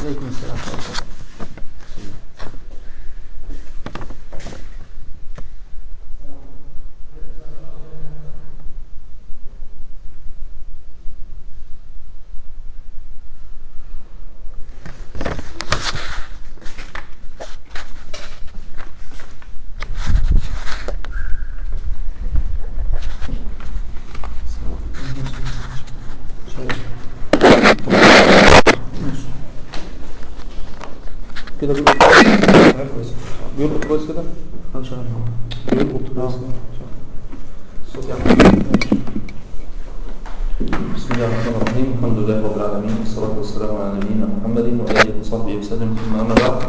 عليكم السلام ورحمة الله كده بيلقط كويس بيلقط كويس كده انا شغال بيلقط كويس الصوت يعني بسم الله الرحمن الرحيم الحمد لله رب العالمين والصلاة والسلام على نبينا محمد وآله وصحبه وسلم ثم أما بعد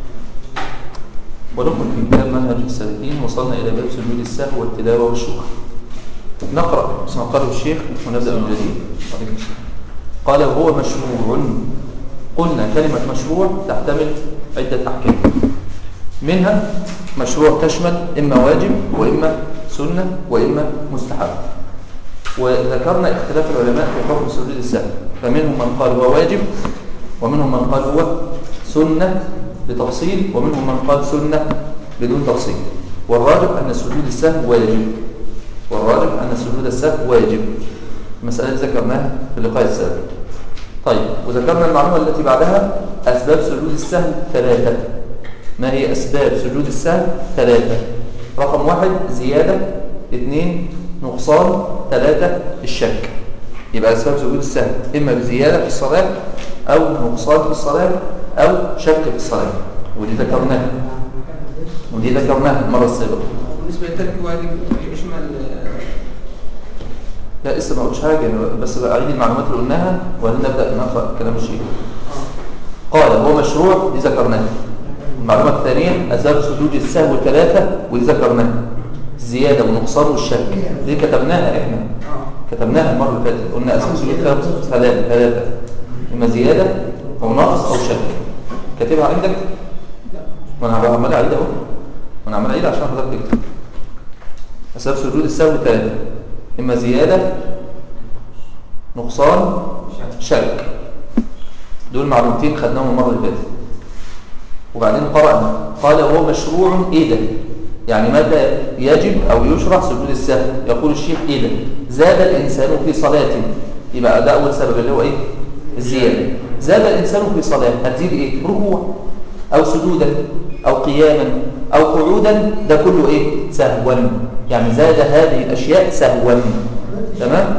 ونكمل في كتاب منهج السالكين وصلنا إلى باب سجود السهو والتلاوة والشكر نقرأ اسم قاله الشيخ ونبدأ من جديد عليكم السلام. قال وهو مشروع قلنا كلمة مشروع تحتمل عدة أحكام منها مشروع تشمل إما واجب وإما سنة وإما مستحب وذكرنا اختلاف العلماء في حكم سجود السهو فمنهم من قال هو واجب ومنهم من قال هو سنة بتفصيل ومنهم من قال سنة بدون تفصيل والراجح أن سجود السهو واجب والراجح أن سجود السهو واجب مسألة ذكرناها في اللقاء السابق طيب وذكرنا المعلومة التي بعدها أسباب سجود السهو ثلاثة ما هي أسباب سجود السهو ثلاثة رقم واحد زيادة اثنين نقصان ثلاثة الشك يبقى أسباب سجود السهو إما بزيادة في الصلاة أو نقصان في الصلاة أو شك في الصلاة ودي ذكرناها ودي ذكرناها المرة السابقة بالنسبة للترك واجب يشمل لا لسه ما قلتش حاجة أنا بس أعيد المعلومات اللي قلناها وبعدين نبدأ نقرأ كلام الشيخ قال هو مشروع دي ذكرناها المعلومة الثانية أسباب سجود السهو ثلاثة ودي ذكرناها الزيادة والنقصان والشك دي كتبناها إحنا كتبناها المرة اللي فاتت قلنا أسباب سجود ثلاثة ثلاثة ثلاثة إما زيادة أو نقص أو شك كاتبها عندك؟ ما أنا عمال أعيد أهو ما أنا عمال أعيد عشان حضرتك تكتب أسباب سجود السهو ثلاثة إما زيادة نقصان شك دول معلومتين خدناهم المرة اللي فاتت وبعدين قرأنا قال هو مشروع إيه ده يعني متى يجب أو يشرع سجود السهو يقول الشيخ إيه ده زاد الإنسان في صلاة يبقى ده أول سبب اللي هو إيه الزيادة زاد الإنسان في صلاة هتزيد إيه ركوع أو سجودا أو قياما أو قعودا ده كله إيه سهوا يعني زاد هذه الأشياء سهوا تمام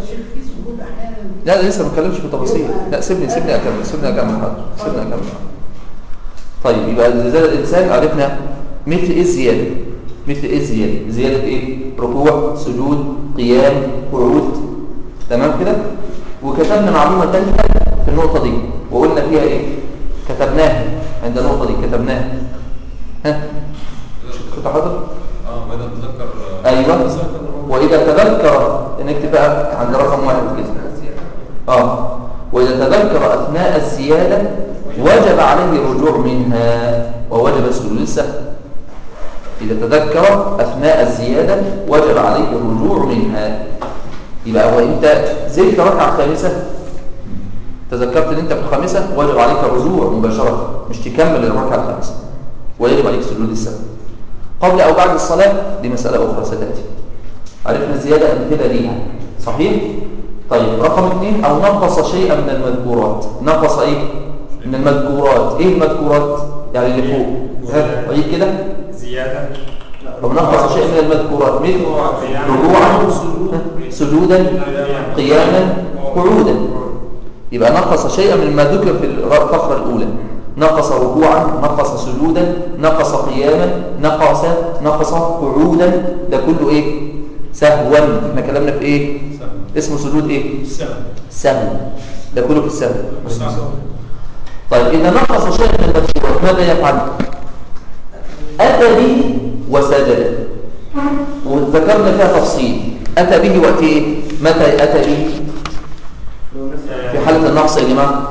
لا لا لسه ما اتكلمش في تفاصيل لا سيبني سيبني اكمل سيبني اكمل حاضر سيبني اكمل طيب يبقى اذا زاد الانسان عرفنا مثل ايه الزياده مثل ايه الزياده زياده ايه ركوع سجود قيام قعود تمام كده وكتبنا معلومه ثالثه في النقطه دي وقلنا فيها ايه كتبناها عند النقطه دي كتبناها ها كنت حاضر اه بدأت اتذكر ايوه واذا تذكر نكتب بقى عند رقم واحد كده اه واذا تذكر اثناء الزياده وجب عليه الرجوع منها ووجب سجود السهو اذا تذكر اثناء الزياده وجب عليه الرجوع منها يبقى هو انت زدت ركعه خامسه تذكرت ان انت في الخامسه وجب عليك الرجوع مباشره مش تكمل الركعه الخامسه ويجب عليك سجود السهو قبل أو بعد الصلاة دي مسألة أخرى ستأتي عرفنا زيادة أمثلة ليها صحيح؟ طيب رقم اثنين أو نقص شيئا من المذكورات نقص إيه؟ من المذكورات إيه المذكورات؟ يعني اللي فوق ها عيد كده زيادة أو نقص شيئا من المذكورات مثل ركوعا سجودا قياما قعودا يبقى نقص شيئا من ما ذكر في الفقرة الأولى نقص ركوعا نقص سجودا نقص قياما نقص نقص قعودا ده كله ايه سهوا احنا كلامنا في ايه اسمه سجود ايه السلام سهو ده كله في السهو والسلام. طيب اذا نقص شيئا من المذكورات ماذا يفعل اتى به وسجد وذكرنا فيها تفصيل اتى به وقت ايه متى اتى به في حاله النقص يا جماعه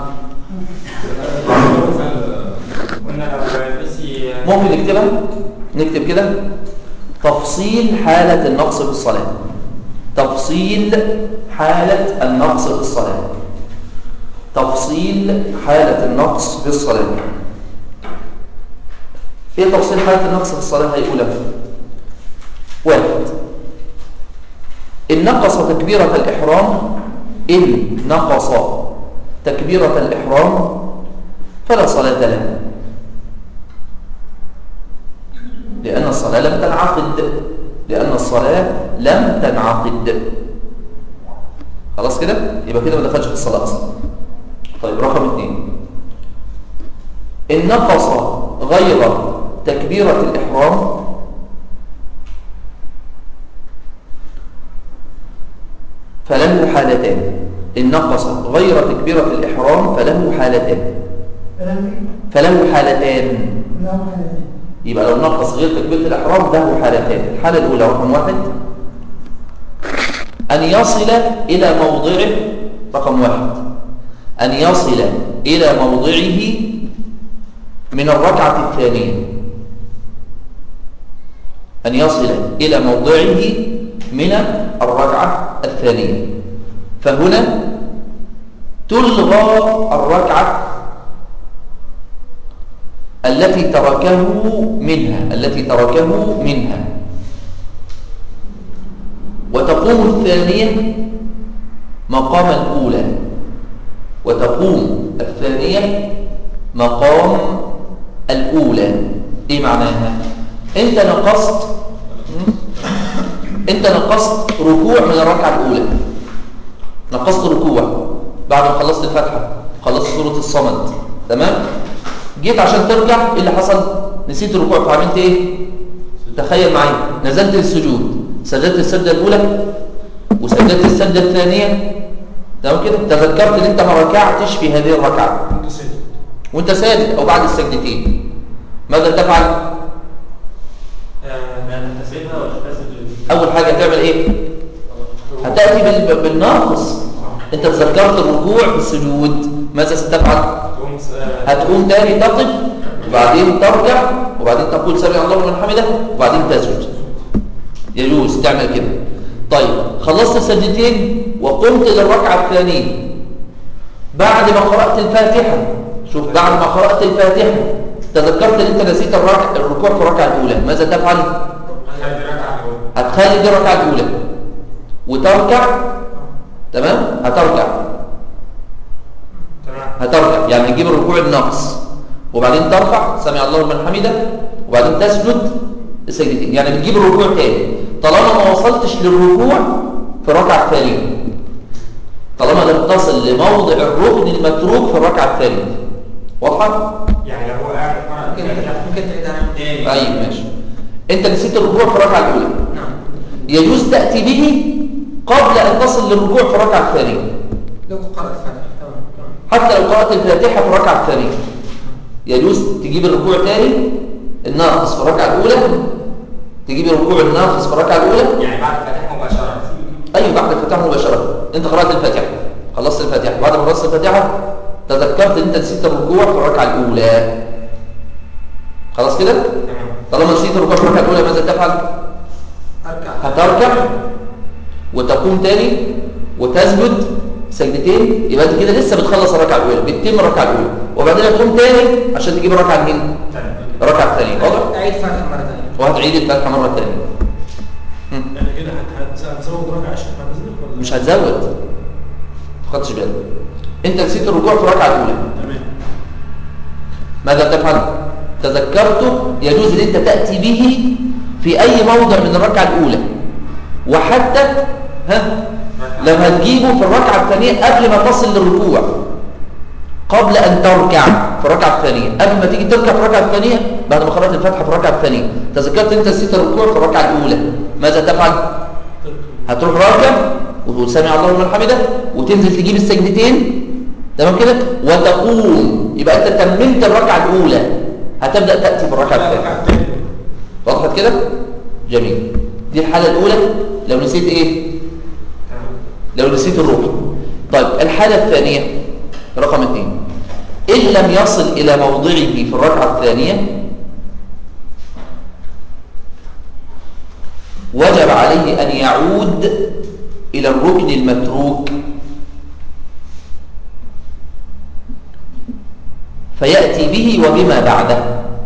قلنا لو نسي ممكن نكتبها نكتب كده تفصيل حالة النقص في الصلاة تفصيل حالة النقص في الصلاة تفصيل حالة النقص في الصلاة ايه تفصيل حالة النقص في الصلاة هيقولها واحد إن نقص تكبيرة الإحرام إن نقص تكبيرة الإحرام فلا صلاة له لأن الصلاة لم تنعقد لأن الصلاة لم تنعقد خلاص كده يبقى كده ما دخلش في الصلاة أصلا طيب رقم اثنين إن نقص غير تكبيرة الإحرام فله حالتان إن نقص غير تكبيرة الإحرام فله حالتان فله حالتان يبقى لو نقص غير تكبيرة الإحرام له حالتان الحالة الأولى رقم واحد أن يصل إلى موضعه رقم واحد أن يصل إلى موضعه من الركعة الثانية أن يصل إلى موضعه من الركعة الثانية فهنا تلغى الركعة التي تركه منها التي تركه منها وتقوم الثانية مقام الأولى وتقوم الثانية مقام الأولى إيه معناها؟ أنت نقصت أنت نقصت ركوع من الركعة الأولى نقصت ركوع بعد ما خلصت الفتحة خلصت سورة الصمد تمام؟ جيت عشان ترجع ايه اللي حصل نسيت الركوع فعملت ايه تخيل معايا نزلت للسجود سجدت السجده الاولى وسجدت السجده الثانيه تمام كده تذكرت ان انت ما ركعتش في هذه الركعه وانت ساجد او بعد السجدتين ماذا تفعل نحتسبها ولا نحتسب اول حاجه تعمل ايه هتاتي بال- بالناقص انت تذكرت الركوع في السجود ماذا ستفعل تقوم س- هتقوم تاني تقف وبعدين ترجع وبعدين تقول سمع الله لمن حمده وبعدين تسجد يجوز تعمل كده طيب خلصت السجدتين وقمت للركعه الثانيه بعد ما قرات الفاتحه شوف بعد ما قرات الفاتحه تذكرت ان انت نسيت الركع الركوع في الركعه الاولى ماذا تفعل خلي ركعة الأولى هتخلي دي الركعه الاولى وتركع تمام هتركع تمام هتركع يعني تجيب الركوع الناقص وبعدين ترفع سمع الله لمن حمده وبعدين تسجد السجدتين يعني بتجيب الركوع تاني طالما ما وصلتش للركوع في الركعه الثانيه طالما لم تصل لموضع الركن المتروك في الركعه الثانيه واضحه يعني لو هو قاعد قرأ ممكن ممكن تعيد عنه تاني طيب ماشي انت نسيت الركوع في الركعه الاولى نعم يجوز تاتي به قبل ان تصل للركوع في الركعه الثانيه لو قرأت الفاتحة تمام تمام حتى لو قرأت الفاتحة في الركعة الثانية يجوز تجيب الركوع تاني الناقص في الركعة الأولى تجيب الركوع الناقص في الركعة الأولى يعني بعد الفاتحة مباشرة أيوة بعد الفاتحة مباشرة أنت قرأت الفاتحة خلصت الفاتحة بعد ما خلصت الفاتحة تذكرت أنت نسيت الركوع في الركعة الأولى خلاص كده؟ تمام طالما نسيت الركوع في الركعة الأولى ماذا تفعل؟ أركع هتركع وتقوم تاني وتسجد سجدتين يبقى انت كده لسه بتخلص الركعه الاولى بتتم الركعه الاولى وبعدين هتقوم تاني عشان تجيب الركعه الثانيه تمام الركعه الثانيه واضح أعيد فاتحة مرة ثانية وهتعيد الفاتحه مره ثانيه يعني كده هت- هت- هتزود ركعة عشان ما تنزل ولا مش هتزود ما خدتش بالك انت نسيت الركوع في الركعه الاولى تمام ماذا تفعل تذكرته يجوز ان انت تاتي به في اي موضع من الركعه الاولى وحتى ها لو هتجيبه في الركعه الثانيه قبل ما تصل للركوع قبل ان تركع في الركعه الثانيه قبل ما تيجي تركع في الركعه الثانيه بعد ما قرات الفاتحه في الركعه الثانيه تذكرت انت نسيت الركوع في الركعه الاولى ماذا تفعل هتروح راكع وتقول سامع الله لمن حمده وتنزل تجيب السجدتين تمام كده وتقوم يبقى انت تممت الركعه الاولى هتبدا تاتي في الركعه الثانيه وضحت كده جميل دي الحاله الاولى لو نسيت ايه تمام لو نسيت الركن طيب الحالة الثانية رقم اثنين إن لم يصل إلى موضعه في الركعة الثانية وجب عليه أن يعود إلى الركن المتروك فيأتي به وبما بعده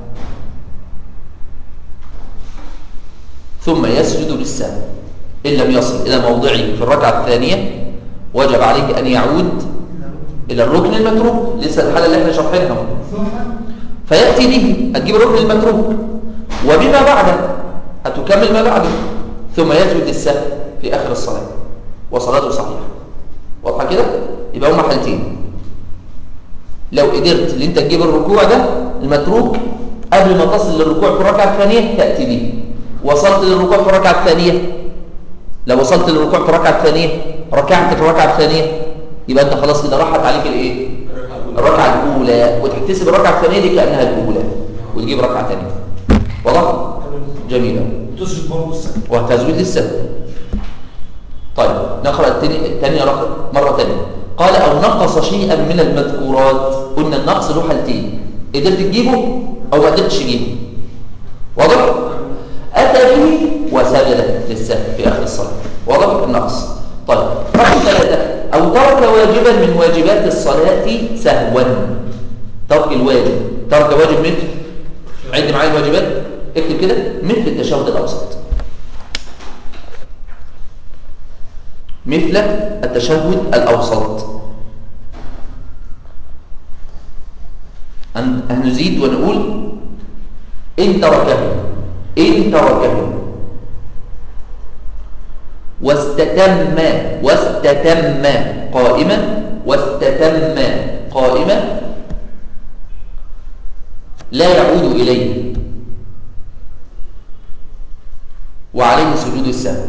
ثم يسجد للسهو إن لم يصل إلى موضعه في الركعة الثانية وجب عليه أن يعود إلى الركن المتروك لسه الحالة اللي احنا شرحينها فيأتي به هتجيب الركن المتروك وبما بعده هتكمل ما بعده ثم يسجد للسهو في آخر الصلاة وصلاته صحيحة واضحة كده؟ يبقى هما حالتين لو قدرت ان انت تجيب الركوع ده المتروك قبل ما تصل للركوع في الركعة الثانية تأتي به وصلت للركوع في الركعة الثانية لو وصلت للركوع في الركعة الثانية ركعت في الركعة الثانية يبقى انت خلاص كده راحت عليك الايه الركعة الأولى وتحتسب الركعة الثانية دي كأنها الأولى وتجيب ركعة ثانية واضح؟ جميلة تسجد برضه السهو وتزويد للسهو طيب نقرأ التاني الثانية مرة ثانية قال أو نقص شيئا من المذكورات قلنا النقص له حالتين قدرت تجيبه أو ما قدرتش تجيبه واضح؟ أتى به وسجد للسهو في آخر الصلاة واضح النقص طيب رقم ثلاثة أو ترك واجبا من واجبات الصلاة سهوا ترك الواجب ترك واجب مثل عد معايا الواجبات اكتب كده مثل التشهد الأوسط مثل التشهد الأوسط أن هنزيد ونقول إن تركه إن تركه واستتم واستتم قائما واستتم قائما لا يعود إليه وعليه سجود السهو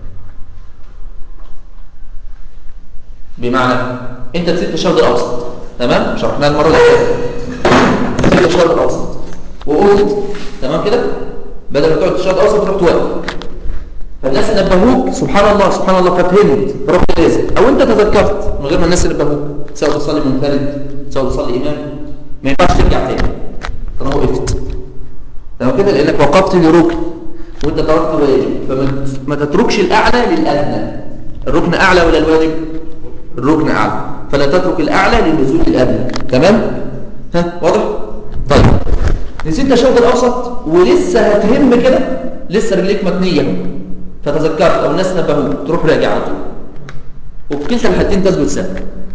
بمعنى انت نسيت التشهد الاوسط تمام شرحناه المره اللي فاتت نسيت التشهد الاوسط وقلت تمام كده بدل ما تقعد التشهد الاوسط تروح توقف فالناس نبهوك سبحان الله سبحان الله ففهمت رحت نازل او انت تذكرت من غير ما الناس ينبهوك سواء تصلي منفرد سواء تصلي امام ما ينفعش ترجع تاني طالما وقفت تمام كده لانك وقفت لركن وانت تركت واجب فما ما تتركش الاعلى للادنى الركن اعلى ولا الواجب الركن اعلى فلا تترك الاعلى للنزول الادنى تمام ها واضح طيب نسيت التشهد الاوسط ولسه هتهم كده لسه رجليك متنيه فتذكرت او الناس نبهوك تروح راجع على طول وفي كلتا الحالتين تثبت سهل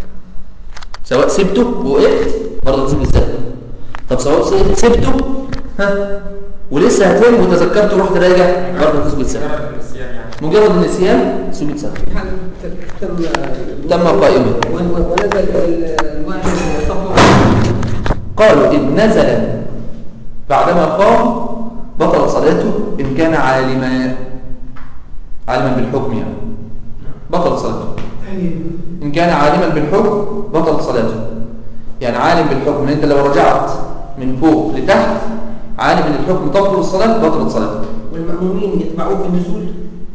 سواء سبته ووقفت برضه تثبت سهل طب سواء سبته ها ولسه هتهم وتذكرت ورحت راجع برضه تثبت سهل مجرد النسيان يعني مجرد النسيان سجود سهل في حال تم تم قائما ونزل الواحد صفه قالوا إن نزل بعدما قام بطل صلاته إن كان عالما عالما بالحكم يعني بطل صلاته إن كان عالما بالحكم بطل صلاته يعني عالم بالحكم أنت لو رجعت من فوق لتحت عالم ان الحكم تبطل الصلاة بطلت صلاته والمأمومين يتبعوه في النزول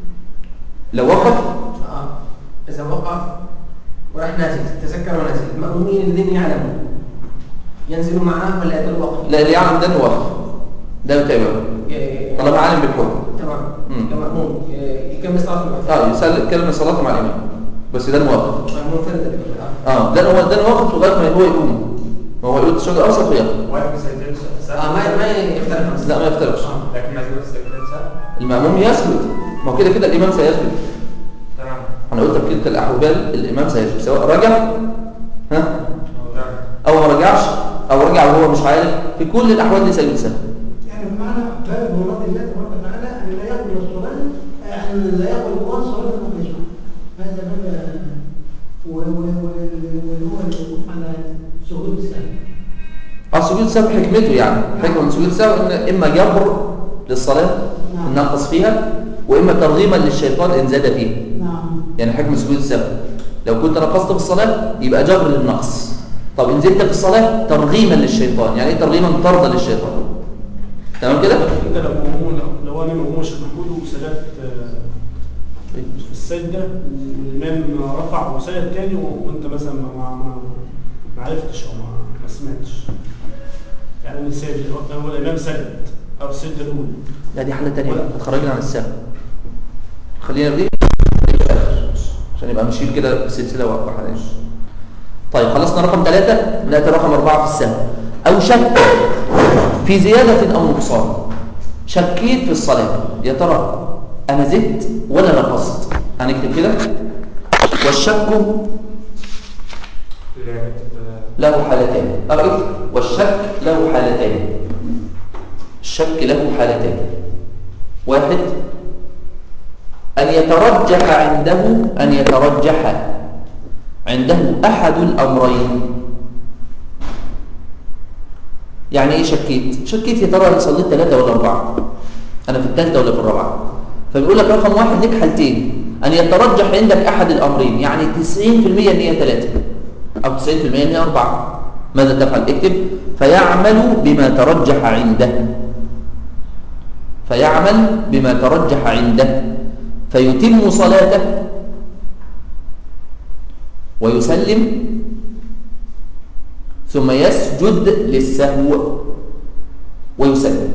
لو وقف اه إذا وقف وراح نازل تذكر ونازل المأمومين الذين يعلموا ينزلوا معاه ولا يتوقف لا اللي يعلم ده انه وقف ده متابعه طالما عالم بالحكم تمام مم. كمأموم ي- يكمل صلاته مع اه يسلم كلمة صلاته مع الإمام بس ده موقف مأموم فرد اه اه ده هو ده موقف لغاية ما هو يقوم ما هو يقول التشهد الأوسط ويقف واقف سجدتين اه ما ما يختلف لا ما يفترقش آه. لكن ما يزيد سجدتين سهل المأموم يسجد ما هو كده كده الإمام سيسجد تمام أنا قلت في كلتا الأحوال الإمام سيسجد سواء رجع ها موضوع. أو ما رجعش أو رجع وهو مش عارف في كل الأحوال دي سيجد سهل يعني بمعنى باب مراد الله تبارك وتعالى ان لا يقبل الصلاه ان لا يقبل الله صلاه المخلصين هذا باب و- و- و- واللي هو الوقوف على سجود السهو اه سجود السهو حكمته يعني حكمة من سجود السهو ان اما جبر للصلاة نعم. الناقص فيها واما ترغيما للشيطان ان زاد فيها نعم يعني حكم سجود السهو لو كنت نقصت في الصلاة يبقى جبر للنقص طب ان زدت في الصلاة ترغيما للشيطان يعني ايه ترغيما طردا للشيطان تمام كده انت لو مأمون لو انا مأمون شيخ محمود وسجدت آه، في السجدة والإمام رفع وسجد تاني و- وأنت مثلا ما, ما, ما, ما عرفتش أو ما, ما سمعتش يعني أنا ساجد هو الإمام سجد أو السجدة الأولى لا دي حالة تانية بقى هتخرجنا عن السهو خلينا نرغي عشان يبقى ماشيين كده بسلسلة واحدة طيب خلصنا رقم ثلاثة نأتي رقم أربعة في السهو أو شك في زيادة أو نقصان شكيت في الصلاة يا ترى أنا زدت ولا نقصت هنكتب كده والشك له حالتين أقف والشك له حالتين الشك له حالتين واحد أن يترجح عنده أن يترجح عنده أحد الأمرين يعني إيه شكيت؟ شكيت يا ترى أنا صليت ثلاثة ولا أربعة أنا في الثالثة ولا في الرابعة فبيقول لك رقم واحد لك حالتين أن يترجح عندك أحد الأمرين يعني 90% إن هي ثلاثة أو 90% إن هي أربعة ماذا تفعل؟ اكتب فيعمل بما ترجح عنده فيعمل بما ترجح عنده فيتم صلاته ويسلم ثم يسجد للسهو ويسلم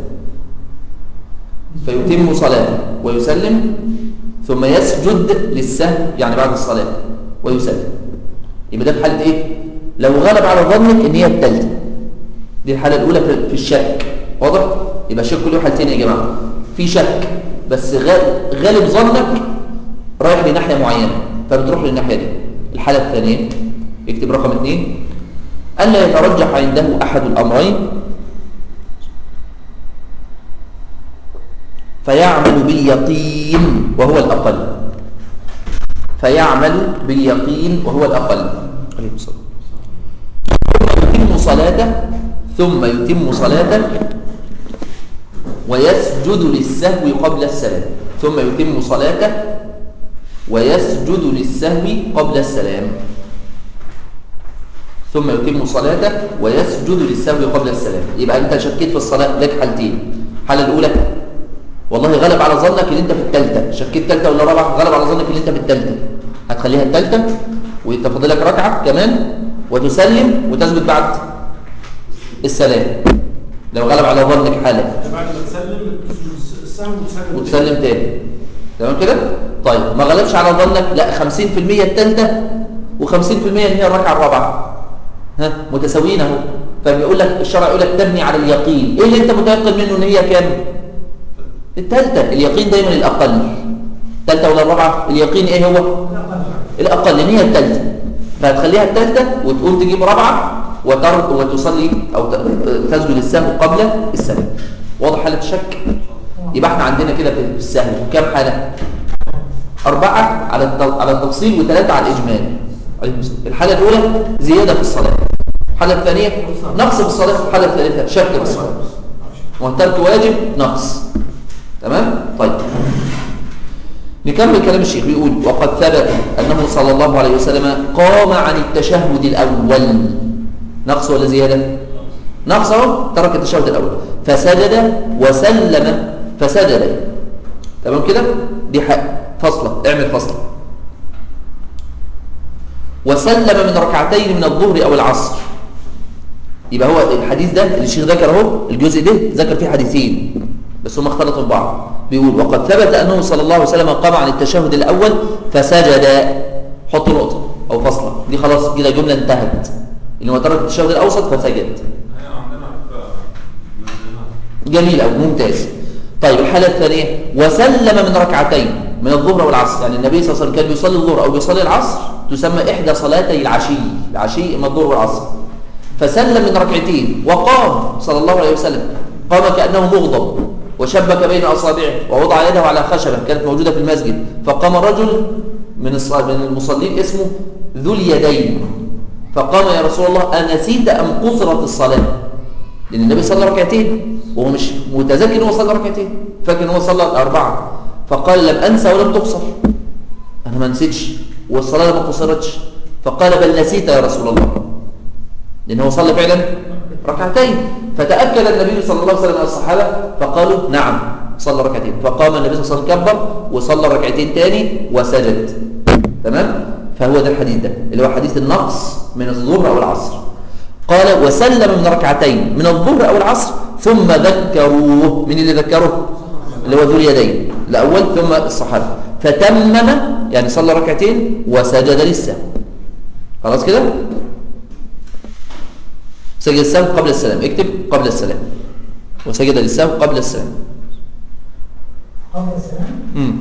فيتم صلاته ويسلم ثم يسجد للسهو يعني بعد الصلاة ويسلم يبقى ده في حالة ايه لو غلب على ظنك ان هي الثالثه دي الحالة الأولى في في الشك واضح يبقى الشك له حالتين يا جماعة في شك بس غال- غالب ظنك رايح لناحية معينة فبتروح للناحية دي الحالة الثانية اكتب رقم اثنين ألا يترجح عنده أحد الأمرين فيعمل باليقين وهو الأقل فيعمل باليقين وهو الأقل عليه الصلاة ثم يتم صلاته ثم يتم صلاته ويسجد للسهو قبل السلام ثم يتم صلاته ويسجد للسهو قبل السلام ثم يتم صلاته ويسجد للسهو قبل السلام يبقى انت شكيت في الصلاه لك حالتين الحاله الاولى والله غلب على ظنك ان انت في الثالثه شكيت ثالثه ولا رابعه غلب على ظنك ان انت في الثالثه هتخليها الثالثه وانت فاضل لك ركعه كمان وتسلم وتسجد بعد السلام لو غلب على ظنك حاله بعد ما تسلم تسجد السهو وتسلم وتسلم تاني تمام كده طيب ما غلبش على ظنك لا 50% الثالثه و50% ان هي الركعه الرابعه ها متساويين اهو فبيقول لك الشرع يقول لك تبني على اليقين ايه اللي انت متيقن منه ان هي كام الثالثه اليقين دايما الاقل الثالثه ولا الرابعه اليقين ايه هو الاقل ان هي الثالثه فهتخليها الثالثه وتقوم تجيب رابعه وتر وتصلي او ت- تسجد السهو قبل السلام واضح حاله الشك يبقى احنا عندنا كده في السهو كام حاله أربعة على الت- على التفصيل وثلاثة على الإجمال عليكم السلام. الحالة الأولى زيادة في الصلاة الحالة الثانية نقص في الصلاة الحالة الثالثة شك في الصلاة وترك واجب نقص تمام طيب نكمل كلام الشيخ بيقول وقد ثبت أنه صلى الله عليه وسلم قام عن التشهد الأول نقص ولا زيادة نقص اهو ترك التشهد الأول فسجد وسلم فسجد تمام كده دي حق فصلة اعمل فصلة وسلم من ركعتين من الظهر أو العصر يبقى هو الحديث ده اللي الشيخ ذكر اهو الجزء ده ذكر فيه حديثين بس هم اختلطوا ببعض بيقول وقد ثبت أنه صلى الله عليه وسلم قام عن التشهد الأول فسجد حط نقطة أو فصلة دي خلاص كده جملة انتهت إن هو ترك التشهد الأوسط فسجد جميل أو ممتاز طيب الحالة الثانية وسلم من ركعتين من الظهر والعصر يعني النبي صلى الله عليه وسلم كان بيصلي الظهر أو بيصلي العصر تسمى إحدى صلاتي العشي العشي إما الظهر والعصر فسلم من ركعتين وقام صلى الله عليه وسلم قام كأنه مغضب وشبك بين أصابعه ووضع يده على خشبة كانت موجودة في المسجد فقام رجل من الص- من المصلين اسمه ذو اليدين فقام يا رسول الله أنسيت أم قصرت الصلاة لأن النبي صلى ركعتين وهو مش متذكر ان هو صلى ركعتين فاكر ان هو صلى أربعة فقال لم أنسى ولم تقصر أنا ما نسيتش والصلاة ما قصرتش فقال بل نسيت يا رسول الله لأن هو صلى فعلا ركعتين فتأكد النبي صلى الله عليه وسلم من الصحابة فقالوا نعم صلى ركعتين فقام النبي صلى الله عليه وسلم كبر وصلى ركعتين تاني وسجد تمام فهو ده الحديث ده اللي هو حديث النقص من الظهر أو العصر قال وسلم من ركعتين من الظهر أو العصر ثم ذكروه من اللي ذكره اللي هو ذو اليدين الأول ثم الصحابة فتمم يعني صلى ركعتين وسجد للسهو خلاص كده سجد السهو قبل السلام اكتب قبل السلام وسجد للسهو قبل السلام قبل السلام مم.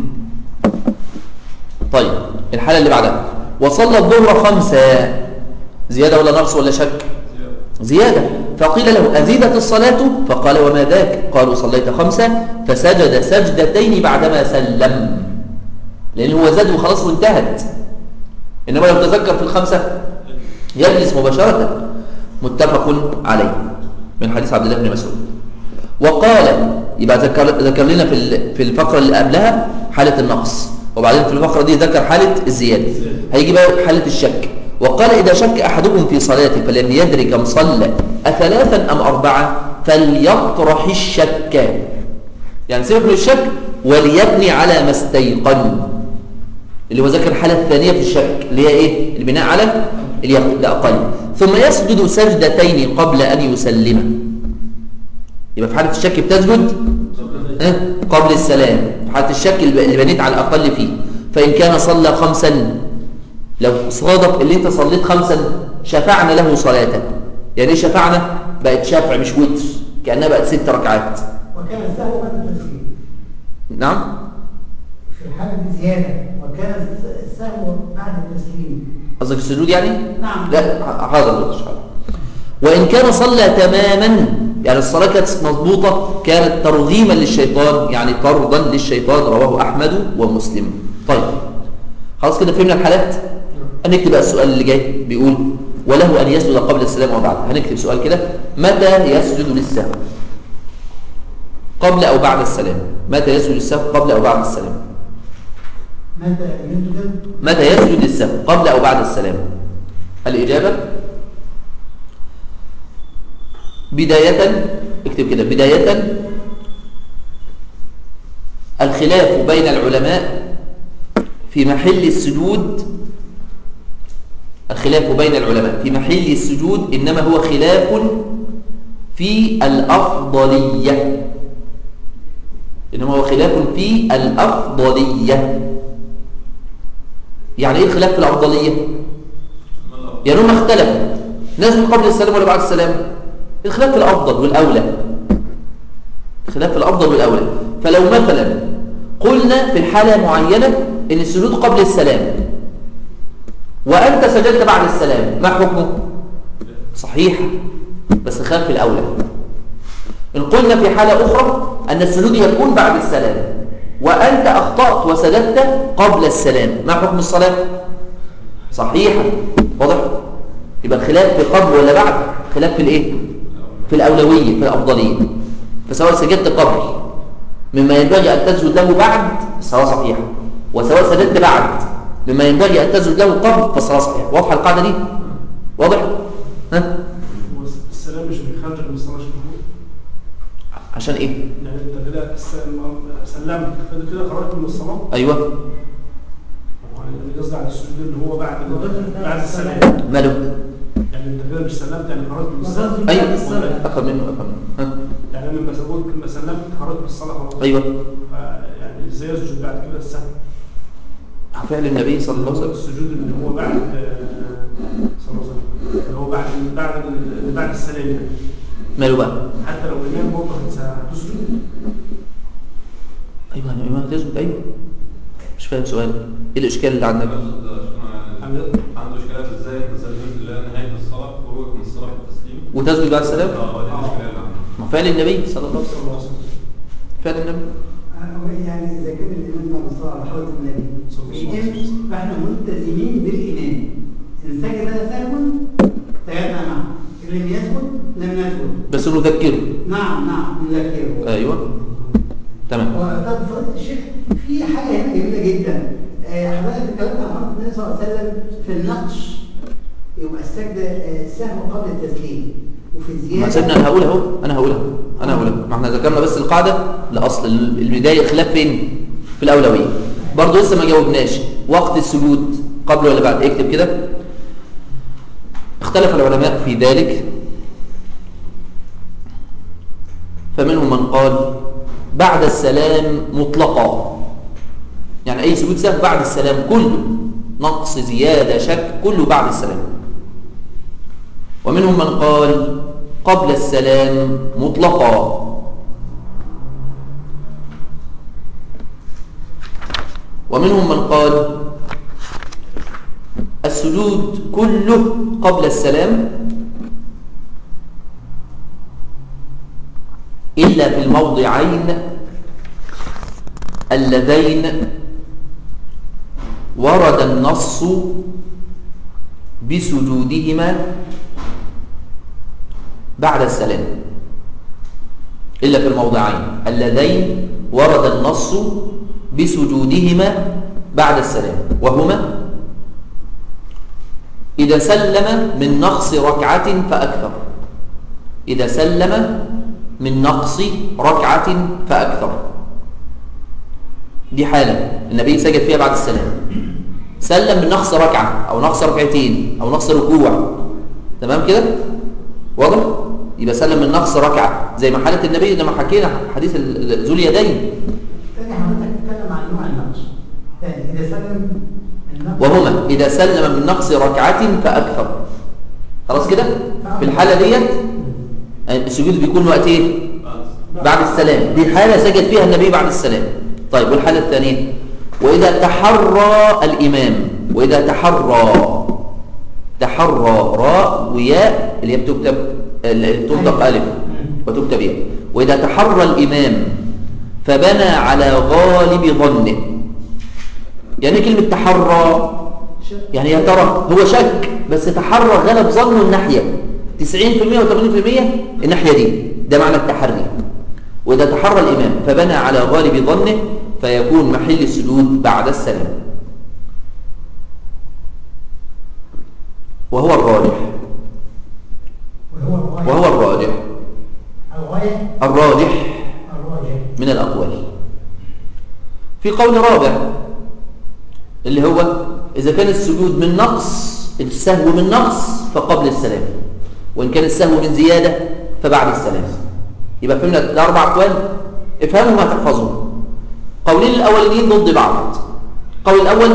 طيب الحالة اللي بعدها وصلى الظهر خمسة زيادة ولا نقص ولا شك زيادة فقيل له أزيدت الصلاة فقال وما ذاك قالوا صليت خمسة فسجد سجدتين بعدما سلم لأن هو زاد وخلاص وانتهت إنما لو تذكر في الخمسة يجلس مباشرة متفق عليه من حديث عبد الله بن مسعود وقال يبقى ذكر, ذكر لنا في ال- في الفقرة اللي قبلها حالة النقص وبعدين في الفقرة دي ذكر حالة الزيادة هيجي بقى حالة الشك وقال إذا شك أحدكم في صلاته فلم يدري كم صلى أثلاثا أم أربعة فليطرح الشك يعني سيبك من الشك وليبني على ما استيقن اللي هو ذكر الحالة الثانية في الشك اللي هي إيه؟ البناء على اليقين الأقل ثم يسجد سجدتين قبل أن يسلم يبقى في حالة الشك بتسجد ها؟ قبل السلام في حالة الشك اللي بنيت على الأقل فيه فإن كان صلى خمسا لو صادف اللي انت صليت خمسا شفعنا له صلاة يعني ايه شفعنا بقت شفع مش وتر كأنها بقت ست ركعات وكان السهو بعد التسليم نعم في الحالة دي زيادة وكان السهو بعد التسليم قصدك السجود يعني نعم. لا هذا الوتر وإن كان صلى تماما يعني الصلاة كانت مضبوطة كانت ترغيما للشيطان يعني طردا للشيطان رواه أحمد ومسلم طيب خلاص كده فهمنا الحالات هنكتب بقى السؤال اللي جاي بيقول وله أن يسجد قبل السلام وبعد هنكتب سؤال كده متى يسجد للسهو قبل أو بعد السلام متى يسجد للسهو قبل أو بعد السلام متى يسجد متى يسجد للسهو قبل أو بعد السلام الإجابة بداية اكتب كده بداية الخلاف بين العلماء في محل السجود الخلاف بين العلماء في محل السجود إنما هو خلاف في الأفضلية إنما هو خلاف في الأفضلية يعني إيه الخلاف في الأفضلية؟ يعني هم اختلفوا نزلوا قبل السلام ولا بعد السلام الخلاف في الأفضل والأولى الخلاف في الأفضل والأولى فلو مثلا قلنا في الحالة معينة إن السجود قبل السلام وأنت سجدت بعد السلام ما حكمه؟ صحيح بس الخلاف في الأولى إن قلنا في حالة أخرى أن السجود يكون بعد السلام وأنت أخطأت وسجدت قبل السلام ما حكم الصلاة؟ صحيحة واضح؟ يبقى الخلاف في قبل ولا بعد خلاف في الايه في الأولوية في الأفضلية فسواء سجدت قبل مما ينبغي أن تسجد له بعد الصلاة صحيحة وسواء سجدت بعد مما ينبغي أن تسجد له قبل فالصلاة صحيحة واضحة القاعدة دي واضح ها هو السلام مش بيخرجك من الصلاه شكله عشان ايه يعني انت كده السلام- سلمت كده كده خرجت من الصلاه ايوه هو يعني قصدي على السجود اللي هو بعد بعد السلام ماله يعني انت كده مش سلمت يعني خرجت من الصلاه ايوه افهم منه افهم منه ها يعني انا لما بقول لما سلمت خرجت من الصلاه خلاص ايوه ف- يعني ازاي يسجد بعد كده السهو فعل النبي صلى الله عليه هو وسلم السجود اللي هو بعد آه، صلى الله عليه وسلم اللي هو بعد بعد اللي بعد السلام يعني ماله بقى حتى لو الامام برضه هتسجد ايوه انا امام تسجد ايوه مش فاهم سؤال ايه الاشكال اللي عندك عنده اشكالات ازاي انت سلمت لنهايه الصلاه خروجك من الصلاه بالتسليم وتسجد بعد السلام اه دي الاشكاليه اللي عنده ما فعل النبي صلى الله عليه صلى الله عليه وسلم وسلم فعل النبي يعني إذا كان الإمام بعد الصلاة على حضرة النبي صلى الله عليه وسلم. الإمام فإحنا ملتزمين بالإمام إن سجد سهوا سجدنا معه إن لم يسجد لم نسجد بس نذكره نعم نعم نذكره ايوه تمام وطب فضيلة الشيخ في حاجة هنا جميلة جدا آه، حضرتك اتكلمت عن حضرة النبي صلى الله عليه وسلم في النقش يبقى السجدة آه، سهو قبل التسليم وفي الزيادة ما سيبنا انا هقولها اهو انا هقولها انا هقولها ما احنا ذكرنا بس القاعده لاصل البدايه خلاف فين في الاولويه برضه لسه ما جاوبناش وقت السجود قبل ولا بعد اكتب كده اختلف العلماء في ذلك فمنهم من قال بعد السلام مطلقا يعني اي سجود سهو بعد السلام كله نقص زياده شك كله بعد السلام ومنهم من قال قبل السلام مطلقا ومنهم من قال السجود كله قبل السلام إلا في الموضعين اللذين ورد النص بسجودهما بعد السلام إلا في الموضعين اللذين ورد النص بسجودهما بعد السلام وهما إذا سلم من نقص ركعة فأكثر إذا سلم من نقص ركعة فأكثر دي حالة النبي سجد فيها بعد السلام سلم من نقص ركعة أو نقص ركعتين أو نقص ركوع تمام كده واضح يبقى سلم من نقص ركعة زي ما حالة النبي لما حكينا حديث ال- ال- ذو اليدين تاني حضرتك تتكلم عن نوع النقص تاني إذا سلم النقص وهما إذا سلم من نقص ركعة فأكثر خلاص كده في الحالة ديت السجود بيكون وقت ايه بعد السلام دي حالة سجد فيها النبي بعد السلام طيب والحالة الثانية وإذا تحرى الإمام وإذا تحرى تحرى راء وياء اللي هي بتكتب اللي تنطق ألف وتكتب ياء وإذا تحرى الإمام فبنى على غالب ظنه يعني كلمة تحرى يعني يا ترى هو شك بس تحرى غلب ظنه الناحية 90% و80% الناحية دي ده معنى التحري وإذا تحرى الإمام فبنى على غالب ظنه فيكون محل السجود بعد السلام وهو الراجح وهو الغاية وهو الراجح الغاية الراجح الراجح من الأقوال في قول رابع اللي هو إذا كان السجود من نقص السهو من نقص فقبل السلام وإن كان السهو من زيادة فبعد السلام يبقى فهمنا الأربع أقوال افهموا ما تحفظون قولين الأولين ضد بعض قول الأول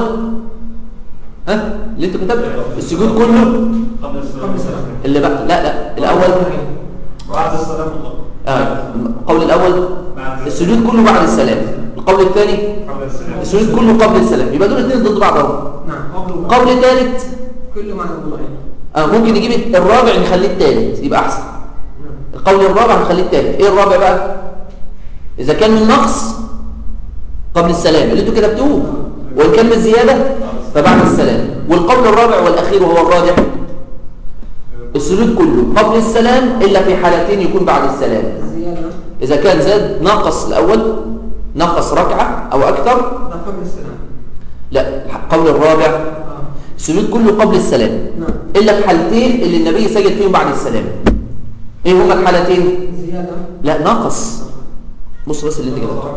ها اللي انت كتبته السجود كله قبل السلام قبل السلام. اللي بقى لا لا الأول بعد السلام مطلق آه. القول الأول بعد السجود كله بعد السلام القول الثاني قبل السلام السجود كله قبل السلام يبقى دول الاثنين ضد بعض اهو نعم قبل قول ثالث كل معنى الموضوعين آه ممكن نجيب الرابع نخليه الثالث يبقى احسن القول الرابع نخليه الثالث ايه الرابع بقى اذا كان من نقص قبل السلام اللي انتوا كتبتوه وان كان من زياده فبعد السلام والقول الرابع والاخير وهو الراجح السجود كله قبل السلام الا في حالتين يكون بعد السلام الزيادة اذا كان زاد نقص الاول نقص ركعه او اكثر ده قبل السلام لا القول الرابع آه. السجود كله قبل السلام نعم الا في حالتين اللي النبي سجد فيهم بعد السلام ايه هما الحالتين زيادة لا ناقص بص بس اللي انت كتبته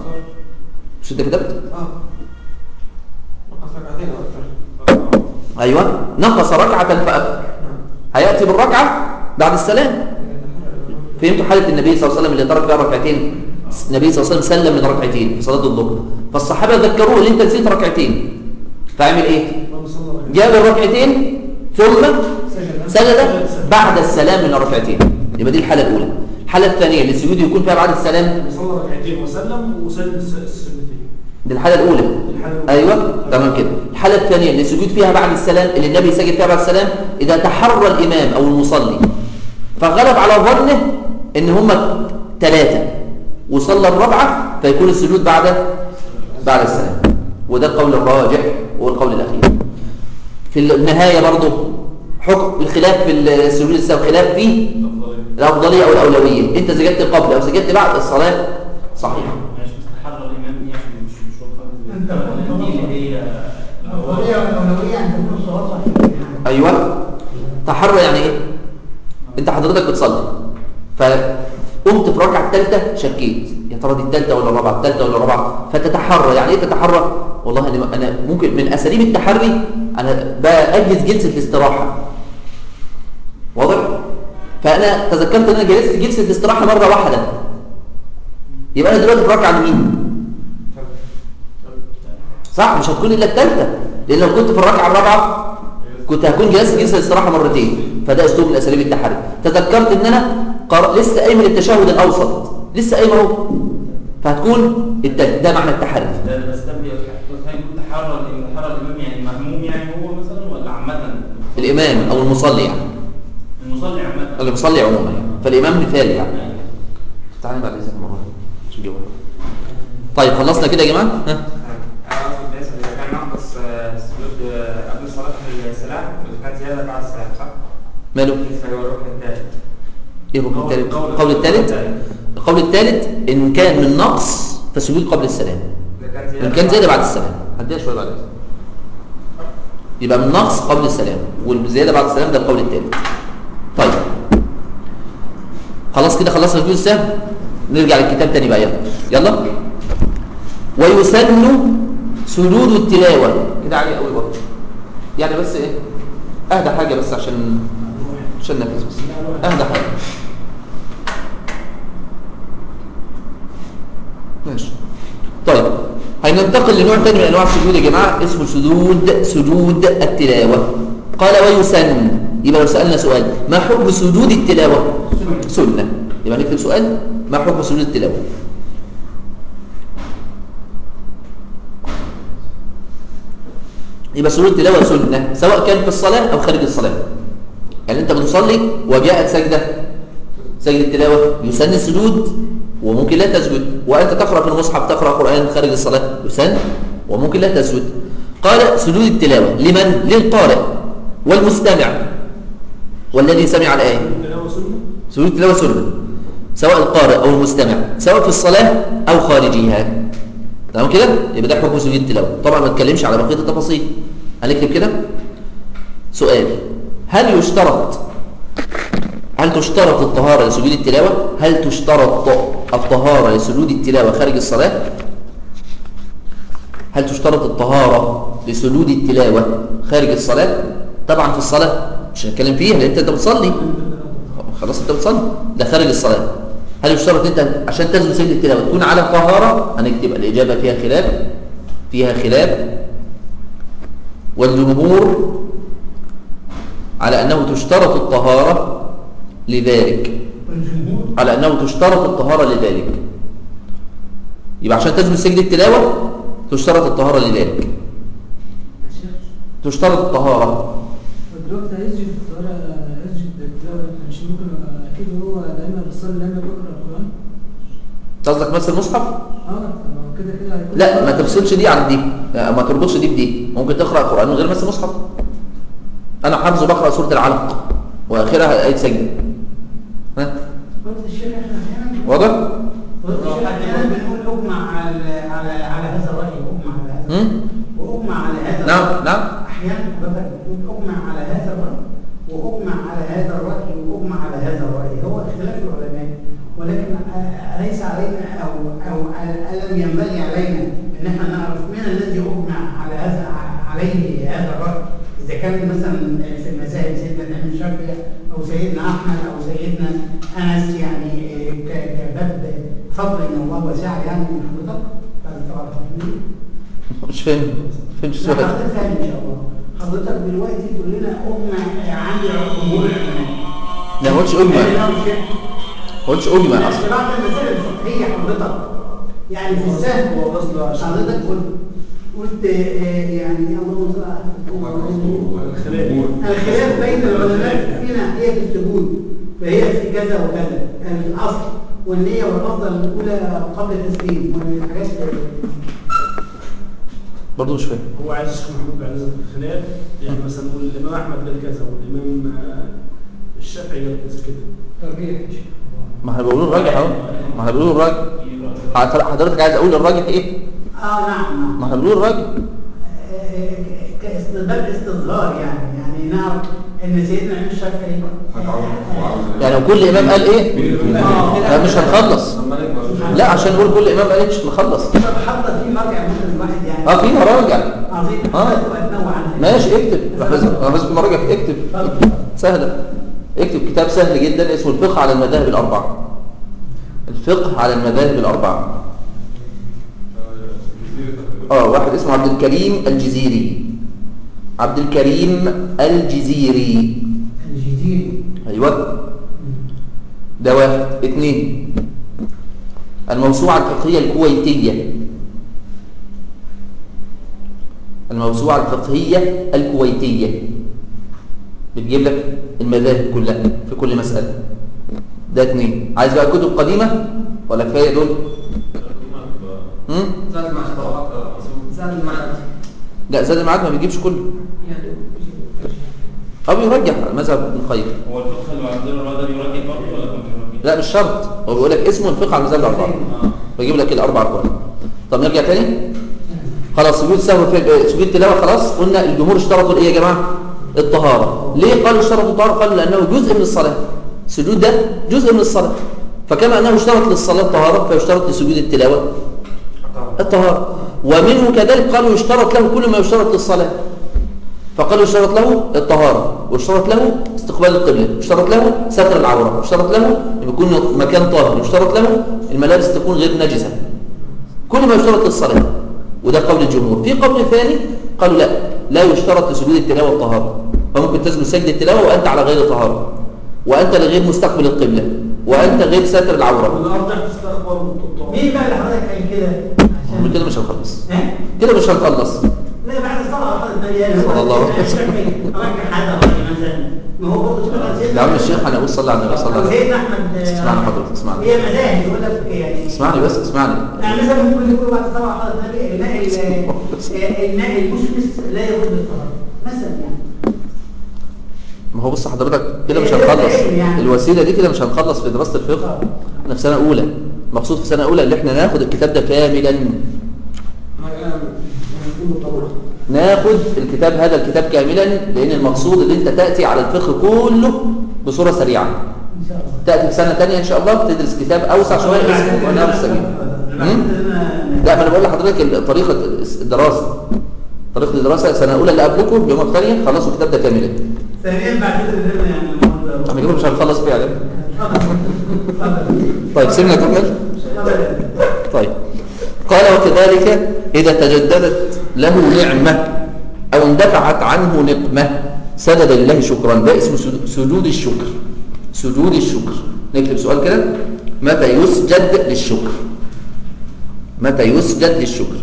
مش انت كتبت اه نقص ركعتين او اكثر ايوه نقص ركعه فاكثر نعم هياتي بالركعه بعد السلام فهمتوا حاله النبي صلى الله عليه وسلم اللي ترك فيها ركعتين النبي صلى الله عليه وسلم سلم من ركعتين في صلاه الظهر فالصحابه ذكروه اللي انت نسيت ركعتين فعمل ايه اللهم صل على النبي. جاب الركعتين ثم سجد سجد بعد السلام من الركعتين يبقى دي الحاله الاولى الحاله الثانيه اللي السجود يكون فيها بعد السلام صلى ركعتين وسلم وسلم الس- السنتين دي الحاله الاولى الحالة الأولى. ايوه تمام كده الحاله الثانيه اللي السجود فيها بعد السلام اللي النبي سجد فيها بعد السلام اذا تحرى الامام او المصلي فغلب على ظنه ان هم ثلاثه وصلى الرابعه فيكون السجود بعد بعد السلام وده القول الراجح وهو القول الاخير في النهايه برضه حكم الخلاف في السجود السهو خلاف فيه الافضليه او الاولويه انت سجدت قبل او سجدت بعد الصلاه صحيحه مش مستحر الإمام يعني مش مش أنت وقت دي اللي هي الأولوية والأولوية أن تكون الصلاة صحيحة ايوه تحرى يعني ايه انت حضرتك بتصلي فقمت في الركعه الثالثه شكيت يا ترى دي الثالثه ولا الرابعه الثالثه ولا الرابعه فتتحرى يعني ايه تتحرى والله انا انا ممكن من اساليب التحري انا بجلس جلسه الاستراحه واضح فانا تذكرت ان انا جلست جلسه الاستراحه مره واحده يبقى انا دلوقتي في ركعه مين صح مش هتكون الا الثالثه لان لو كنت في الركعه الرابعه كنت هكون جلست جلسه الاستراحه مرتين فده اسلوب من اساليب التحري تذكرت ان انا قر... لسه قايم من التشهد الاوسط لسه قايم اهو فهتكون الت... ده معنى التحري ده بس ده بيكون تحرى تحرى الامام يعني مهموم يعني هو مثلا ولا عامه الامام او المصلي يعني المصلي عامه اللي بيصلي عموما يعني فالامام مثالي يعني تعالى بعد اذنك مره عشان جوه. طيب خلصنا كده يا جماعه ها اقصد بس اذا كان ناقص آه، سجود آه، قبل صلاه السلام واذا كان زياده بعد السلام صح؟ ماله فهو الركن الثالث ايه الركن قول- الثالث قول- القول الثالث القول الثالث ان كان من نقص فسجود قبل السلام اذا كان زياده وان كان زياده بعد السلام هديها شويه بعد اذنك يبقى من نقص قبل السلام والزياده بعد السلام ده القول الثالث طيب خلاص كده خلصنا الجزء السهل نرجع للكتاب تاني بقى يلا يلا ويسن سجود التلاوه كده عليه قوي برضه يعني بس ايه اهدى حاجه بس عشان عشان نفس بس اهدى حاجه ماشي طيب هننتقل لنوع تاني من انواع السجود يا جماعه اسمه سجود سجود التلاوه قال ويسن يبقى لو سالنا سؤال ما حكم سجود التلاوه سنه يبقى نكتب سؤال ما حكم سجود التلاوه يبقى سجود التلاوه سنه سواء كان في الصلاه او خارج الصلاه يعني انت بتصلي وجاءت سجده سجد التلاوه يسن السجود وممكن لا تسجد وانت تقرا في المصحف تقرا قران خارج الصلاه يسن وممكن لا تسجد قال سجود التلاوه لمن للقارئ والمستمع والذي سمع الايه التلاوة سنة سجود التلاوه سنه سواء القارئ او المستمع سواء في الصلاه او خارجها تمام كده يبقى ده حكم سجود التلاوه طبعا ما نتكلمش على بقيه التفاصيل هنكتب كده سؤال هل يشترط هل تشترط الطهارة لسجود التلاوة؟ هل تشترط الطهارة لسجود التلاوة خارج الصلاة؟ هل تشترط الطهارة لسجود التلاوة خارج الصلاة؟ طبعا في الصلاة مش هنتكلم فيها لأن انت انت بتصلي خلاص انت بتصلي ده خارج الصلاة هل يشترط انت عشان تسجد سجد التلاوة تكون على طهارة؟ هنكتب الإجابة فيها خلاف فيها خلاف والجمهور على أنه تشترط الطهارة لذلك والجمهور على أنه تشترط الطهارة لذلك يبقى عشان تثبت سجد التلاوة تشترط الطهارة لذلك تشترط الطهارة ودلوقتي هيسجد الطهارة هيسجد التلاوة مش ممكن أكيد هو دايما بيصلي دايما بيقرأ القرآن قصدك مثل المصحف؟ اه طب ما هو كده كده هيكون لا ما تفصلش دي عن دي لا، ما تربطش دي بدي ممكن تقرأ القرآن من غير مثل مصحف أنا حافظ بقرأ سورة العلق وآخرها آية سجد ها قلت الشيخ احنا احيانا واضح؟ قلت الشيخ احيانا بنقول اجمع على على على هذا الراي واجمع على هذا هم؟ واجمع على هذا نعم الرأي. نعم احيانا حضرتك بتقول اجمع على هذا الراي واجمع على هذا الراي واجمع على هذا الراي هو اختلاف العلماء ولكن أ- اليس علينا او او الم ينبغي علينا ان احنا نعرف من الذي اجمع على هذا عليه هذا الراي اذا كان مثلا في المذاهب سيدنا الامام الشافعي او سيدنا احمد او سيدنا انس يعني ك- كباب فضل ان الله واسع يعني من حضرتك بعد تعرف مش فاهم فهمت لا السؤال حضرتك فاهم ان شاء الله حضرتك دلوقتي تقول لنا اجمع عندي جمهور العلماء لا ما قلتش أجمع لا مش كده. ما قلتش أجمع بس أصلا بعض المسائل الفقهيه حضرتك يعني في السهل هو قصده عشان- حضرتك قلت قلت آه، يعني اللهم صل على الخلاف الخلاف بين العلماء في ناحيه السجود فهي في كذا وكذا الاصل والنيه والافضل الاولى قبل التسليم والحاجات برضه مش فاهم هو عايز الشيخ محمود بعد اذنك الخلاف يعني مثلا نقول الامام احمد قال كذا والامام آه، الشافعي قال كذا كده ترجيح يا شيخ. ما احنا بنقول الراجح اهو ما احنا بنقول الراجح حضرتك عايز اقول الراجح ايه اه نعم نعم ما احنا بنقول الراجح كاستقبال استظهار يعني يعني نعرف ان سيدنا الامام الشافعي يعني لو كل امام قال ايه آه. لا مش هنخلص لما نكبر لا عشان نقول كل امام قال ايه مش هنخلص طب حتى في مرجع مثلا الواحد يعني اه في مراجع عظيم آه. واتنوع عنها ماشي اكتب حافظها حافظ مراجع اكتب اتفضل. سهله اكتب كتاب سهل جدا اسمه الفقه على المذاهب الاربعه الفقه على المذاهب الاربعه اه واحد اسمه عبد الكريم الجزيري عبد الكريم الجزيري الجزيري أيوة ده واحد اثنين الموسوعة الفقهية الكويتية الموسوعة الفقهية الكويتية بتجيب لك المذاهب كلها في كل مسألة ده اثنين عايز بقى كتب قديمة ولا كفاية دول هم؟ زاد المعنى زاد المعنى لا زاد المعاد ما بيجيبش كله يعني أو يرجح على مذهب ابن القيم هو الفقه اللي عندنا الرادة يرجع برضه ولا كان بيرجع؟ لا مش شرط هو بيقول لك اسمه الفقه على المذاهب الأربعة اه بجيب لك الأربعة كلها طب نرجع تاني خلاص سجود سهو في سجود التلاوة خلاص قلنا الجمهور اشترطوا ايه يا جماعة الطهارة ليه قالوا اشترطوا الطهارة قالوا لأنه جزء من الصلاة السجود ده جزء من الصلاة فكما أنه اشترط للصلاة الطهارة فيشترط لسجود التلاوة الطهارة ومنه كذلك قالوا يشترط له كل ما يشترط للصلاة فقالوا يشترط له الطهارة ويشترط له استقبال القبلة يشترط له ستر العورة يشترط له أن يكون مكان طاهر يشترط له الملابس تكون غير نجسة كل ما يشترط للصلاة وده قول الجمهور في قول ثاني قالوا لا لا يشترط لسجود التلاوة الطهارة فممكن تسجد سجد التلاوة وأنت على غير طهارة وأنت غير مستقبل القبلة وأنت غير ساتر العورة الارجح تستخبر وتطلع مين بقى اللي حضرتك قال كده؟ من عشان كده مش هنخلص ها؟ كده مش هنخلص لا بعد الصلاة حضرتك مليان صلى الله عليه وسلم. أرجع حاجة مثلا ما هو برضه شوف يا عم الشيخ أنا أقول صلى على النبي صلى الله عليه وسلم سيدنا أحمد اسمعني حضرتك اسمعني هي مذاهب يقول لك يعني اسمعني بس اسمعني يعني مثلا ممكن يقول بعد الصلاة حضرتك النبي الماء ال- الماء المشمس لا يغض الطهارة مثلا يعني ما هو بص حضرتك كده مش إيه ده هنخلص إيه يعني؟ الوسيله دي كده مش هنخلص في دراسه الفقه احنا في سنه اولى مقصود في سنه اولى اللي احنا ناخد الكتاب ده كاملا ناخد الكتاب هذا الكتاب كاملا لان المقصود ان انت تاتي على الفقه كله بصوره سريعه إن شاء الله تاتي في سنه ثانيه ان شاء الله تدرس كتاب اوسع شويه اسمه منار السبيل مم؟ لا ما انا بقول لحضرتك ال- طريقه الدراسه طريقه الدراسه سنه اولى اللي قبلكم يوم الثانيه خلصوا الكتاب ده كاملا ثانيا بعد كده نزلنا يعني الموضوع ده. احنا كده مش هنخلص فيه عليه اتفضل اتفضل طيب سيبنا نكمل اتفضل طيب قال وكذلك إذا تجددت له نعمة أو اندفعت عنه نقمة سجد لله شكرا ده اسمه سجود- سجود الشكر سجود الشكر نكتب سؤال كده متى يسجد للشكر متى يسجد للشكر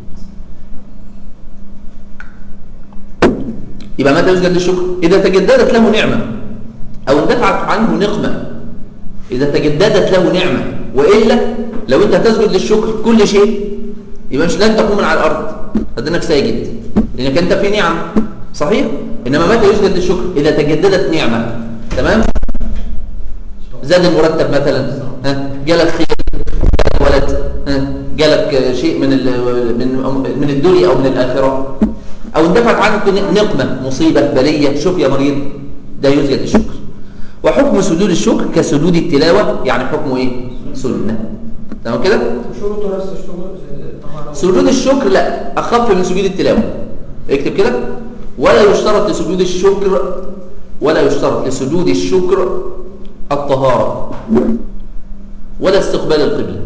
يبقى متى يسجد للشكر إذا تجددت له نعمة أو اندفعت عنه نقمة إذا تجددت له نعمة وإلا لو أنت تسجد للشكر كل شيء يبقى مش لن تقوم من على الأرض هدنك ساجد لأنك أنت في نعم صحيح؟ إنما متى يسجد للشكر إذا تجددت نعمة تمام؟ زاد المرتب مثلا ها جالك خير جالك ولد ها جالك شيء من ال- من من الدنيا أو من الآخرة أو اندفعت عنك نقمة مصيبة بلية شوف يا مريض ده يسجد للشكر وحكم سجود الشكر كسجود التلاوة يعني حكمه ايه سنة تمام كده شروط نفس الشروط الطهارة سجود الشكر لا اخف من سجود التلاوة اكتب كده ولا يشترط لسجود الشكر ولا يشترط لسجود الشكر الطهارة ولا استقبال القبلة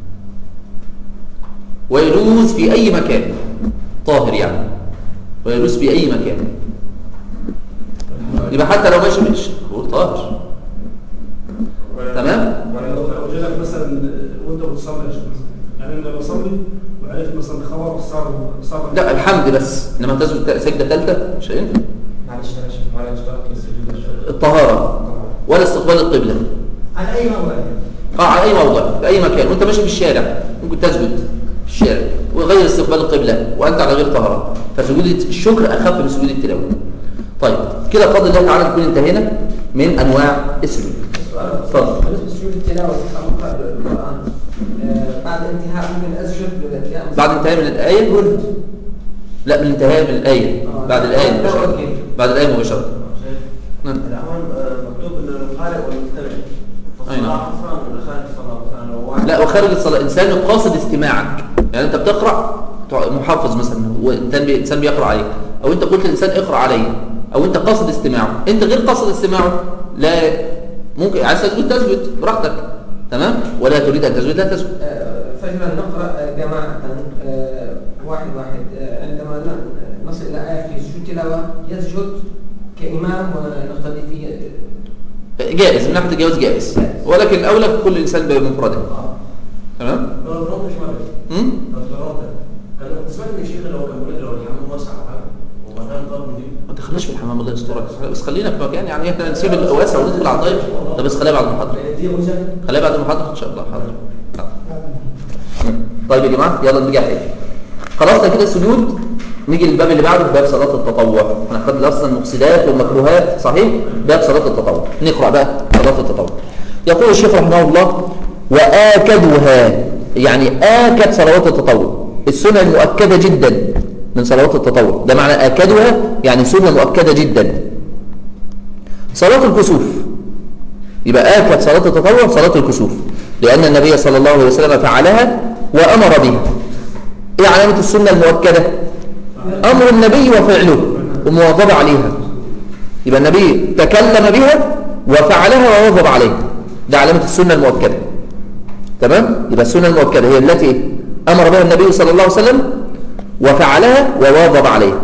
ويجوز في أي مكان طاهر يعني ويجوز في أي مكان يبقى حتى لو ماشي مش هو طاهر تمام لو لو جالك مثلا وانت بتصلي يا شيخ مثلا يعني انا بصلي وعرفت مثلا خبر صار صار لا الحمد بس انما تسجد سجده ثالثه مش هينفع معلش معلش ولا اشترك للسجود الشكر الطهاره ولا استقبال القبله على أي موضوع اه على اي موضع في اي مكان وانت ماشي في الشارع ممكن تسجد في الشارع وغير استقبال القبله وانت على غير طهاره فسجود الشكر اخف من سجود التلاوه طيب كده بفضل الله تعالى نكون انتهينا من انواع السجود سؤال اتفضل. بالنسبة لسجود التلاوة أقرأ القرآن آه، بعد انتهاء ممكن أسجد للقيام بعد انتهاء من الايه لا من انتهاء من الايه بعد الايه مباشره بعد الايه مباشره نعم. الأول مكتوب إنه القارئ والمستمع أي نعم. فالصلاة أصلا ولا خارج الصلاة مثلا لو واحد لا وخارج الصلاة إنسان قاصد استماعك يعني أنت بتقرأ تع- محافظ مثلا وإنسان بي... إنسان بيقرأ عليك أو أنت قلت للإنسان اقرأ علي أو أنت قاصد استماعه أنت غير قاصد استماعه لا ممكن عايز تسجد تسجد براحتك تمام ولا تريد أن تسجد لا تسجد آه، فجرا نقرأ آه، جماعة آه، واحد واحد آه، عندما ن- نصل إلى آية في سجود التلاوة يسجد كإمام ونقتدي فيه جائز من ناحيه الجواز جائز ولكن الاولى كل انسان بمفرده تمام لو الرابط مش مرة امم لو الرابط كان سمعت من الشيخ اللي هو كان بيقول لك لو الحمام واسع او حاجه ومكان ضرب دي ما تدخلناش في الحمام الله يسترك بس خلينا في مكان يعني احنا نسيب الواسع وندخل على الضيف طب بس خليها بعد المحاضره دي وزن خليها بعد المحاضره ان شاء الله حاضر طيب يا جماعه يلا نرجع تاني خلصنا كده السجود نيجي للباب اللي بعده باب صلاه التطوع احنا خدنا اصلا المفسدات والمكروهات صحيح باب صلاه التطوع نقرا بقى صلاه التطوع يقول الشيخ رحمه الله واكدها يعني اكد صلوات التطوع السنه المؤكده جدا من صلوات التطوع ده معنى اكدها يعني سنه مؤكده جدا صلاه الكسوف يبقى آكد صلاة التطوع صلاة الكسوف لأن النبي صلى الله عليه وسلم فعلها وأمر بها إيه علامة السنة المؤكدة أمر النبي وفعله ومواظبة عليها يبقى النبي تكلم بها وفعلها وواظب عليها ده علامة السنة المؤكدة تمام يبقى السنة المؤكدة هي التي أمر بها النبي صلى الله عليه وسلم وفعلها وواظب عليها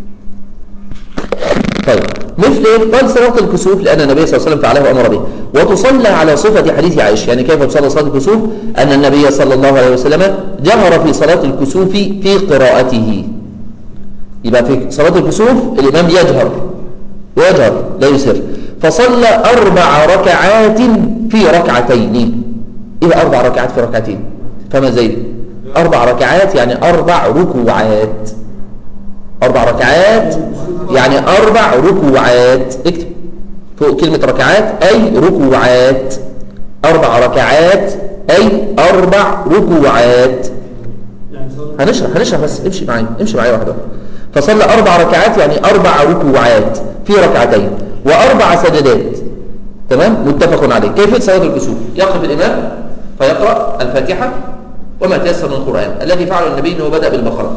طيب مثل ايه؟ قال صلاة الكسوف لأن النبي صلى الله عليه وسلم فعله وأمر به وتصلى على صفة حديث عائشة يعني كيف تصلى صلاة الكسوف أن النبي صلى الله عليه وسلم جهر في صلاة الكسوف في قراءته يبقى في صلاة الكسوف الإمام يجهر ويجهر لا يسر فصلى أربع ركعات في ركعتين إيه أربع ركعات في ركعتين فما زي أربع ركعات يعني أربع ركوعات أربع ركعات يعني أربع ركوعات اكتب فوق كلمة ركعات أي ركوعات أربع ركعات أي أربع ركوعات يعني صار هنشرح هنشرح بس امشي معايا امشي معايا واحدة واحدة. فصلى أربع ركعات يعني أربع ركوعات في ركعتين وأربع سجدات تمام متفق عليه كيف صلاة الكسوف يقف الإمام فيقرأ الفاتحة وما تيسر من القرآن الذي فعله النبي أنه بدأ بالبقرة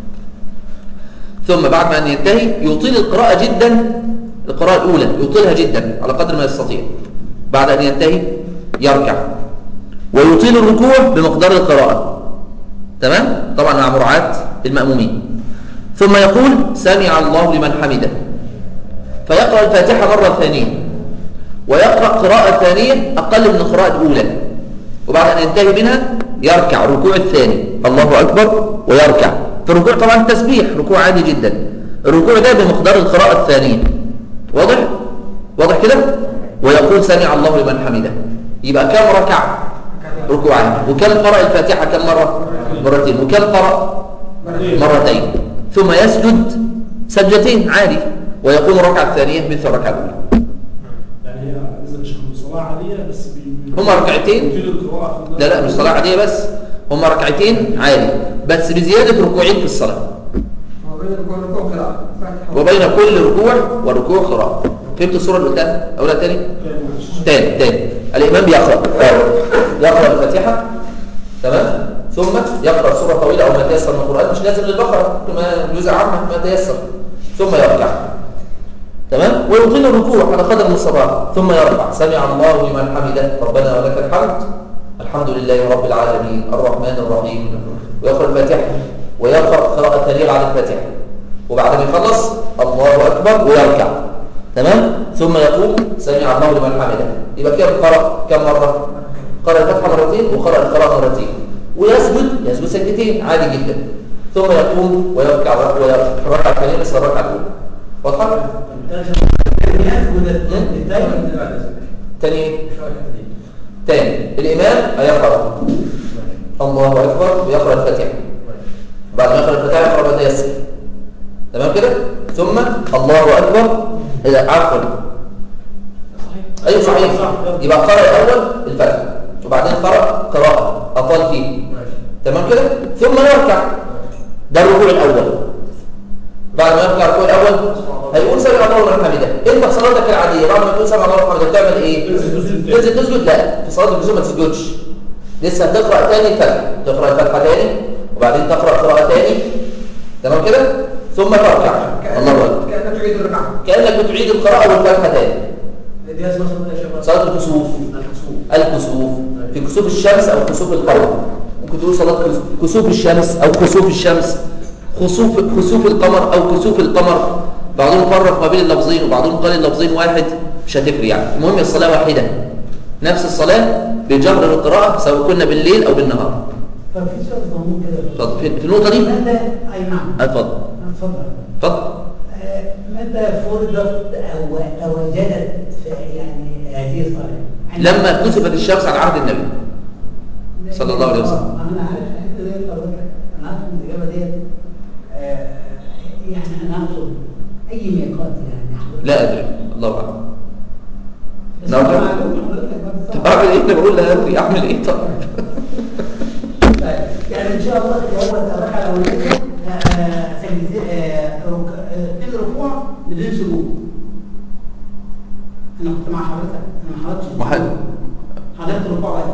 ثم بعد ما أن ينتهي يطيل القراءة جدا القراءة الأولى يطيلها جدا على قدر ما يستطيع بعد أن ينتهي يركع ويطيل الركوع بمقدار القراءة تمام طبعا مع مراعاة المأمومين ثم يقول سمع الله لمن حمده فيقرأ الفاتحة مرة ثانية ويقرأ قراءة ثانية أقل من القراءة الأولى وبعد أن ينتهي منها يركع الركوع الثاني الله أكبر ويركع في الركوع طبعا تسبيح ركوع عادي جدا الركوع ده بمقدار القراءة الثانية واضح؟ واضح كده؟ ويقول سمع الله لمن حمده يبقى كم ركع؟ ركوعين وكم قرأ الفاتحة كم مرة؟ مرتين وكم قرأ؟ مرتين ثم يسجد سجدتين عادي ويقوم الركعة الثانية مثل الركعة الأولى يعني هي اذا مش صلاه عاديه بس بي- بي- هما ركعتين بيطيل القراءه في لا لا مش صلاة عادية بس هما ركعتين عادي بس بزيادة ركوعين في الصلاة وبين الركوع والركوع قراءة فاتحة وبين كل ركوع وركوع قراءة فهمت الصورة اللي قدام أولى تاني كان معلش. تاني تاني الإمام بيقرأ يقرأ الفاتحة تمام ثم يقرأ سورة طويلة أو ما تيسر من القرآن مش لازم للبقرة ما جزء عامة ما تيسر ثم يركع تمام ويطيل الركوع على قدر المستطاع ثم يرفع سمع الله لمن حمده ربنا ولك الحمد الحمد لله رب العالمين الرحمن الرحيم ويقرأ الفاتحة ويقرأ قراءة ثانية على الفاتحة وبعد ما يخلص الله أكبر ويركع تمام ثم يقول سمع الله لمن حمده يبقى كم قرأ كم مرة قرأ الفتحة مرتين وقرأ القراءة مرتين ويسجد يسجد سجدتين عادي جدا ثم يقوم ويركع ويركع الثانية بس الركعة الأولى واضحة؟ تاني إيه؟ تاني الإمام هيقرأ الله أكبر ويقرأ الفاتحة بعد ما يقرأ الفاتحة يقرأ ما تيسر تمام كده ثم الله أكبر إذا عفوا أيوة صحيح يبقى قرأ الأول الفاتحة وبعدين قرأ قراءة أطال فيه تمام كده ثم يركع ده الركوع الأول بعد ما يركع الركوع الأول هيقول سمع الله لمن حمده انت في صلاتك العادية بعد ما تقول سمع الله لمن حمده بتعمل ايه؟ تنزل تسجد لا في صلاة الكسوف ما تسجدش لسه هتقرأ تاني الفتحة تقرأ الفتحة تاني وبعدين تقرأ قراءة تاني تمام كده ثم تركع الله أكبر كأنك تعيد الركعة كأنك بتعيد القراءة والفتحة تاني دي اسمها صلاه يا شباب صلاة الكسوف الكسوف في كسوف الشمس أو كسوف القمر ممكن تقول صلاة كسوف الشمس أو خسوف الشمس خسوف خسوف القمر أو كسوف القمر بعضهم فرق ما بين اللفظين وبعضهم قال اللفظين واحد مش هتفرق يعني المهم الصلاة واحدة نفس الصلاة بجهر القراءة سواء كنا بالليل أو بالنهار ففي سؤال ضمون كده اتفضل في في النقطة دي متى اي نعم اتفضل اتفضل اتفضل آه، متى فرضت او توجدت في يعني هذه الصلاه؟ عند- لما كتبت الشمس على عهد النبي صلى الله عليه وسلم. آه، انا عارف الحته ديت حضرتك انا عارف ان الاجابه ديت آه، يعني انا اقصد اي ميقات يعني حضرتك لا أدري الله أعلم بس نعم. أنا معلوم حضرتك بعد طب الصلاة. أعمل إيه أنا بقول لا أدري أعمل إيه طب طيب، يعني ان شاء الله هو الركعه الاولانيه آه، سجدتين آه، رك- آه، اثنين ركوع بدون سجود انا كنت مع حضرتك انا ما حضرتش ما حد- حضرت ركوع واحد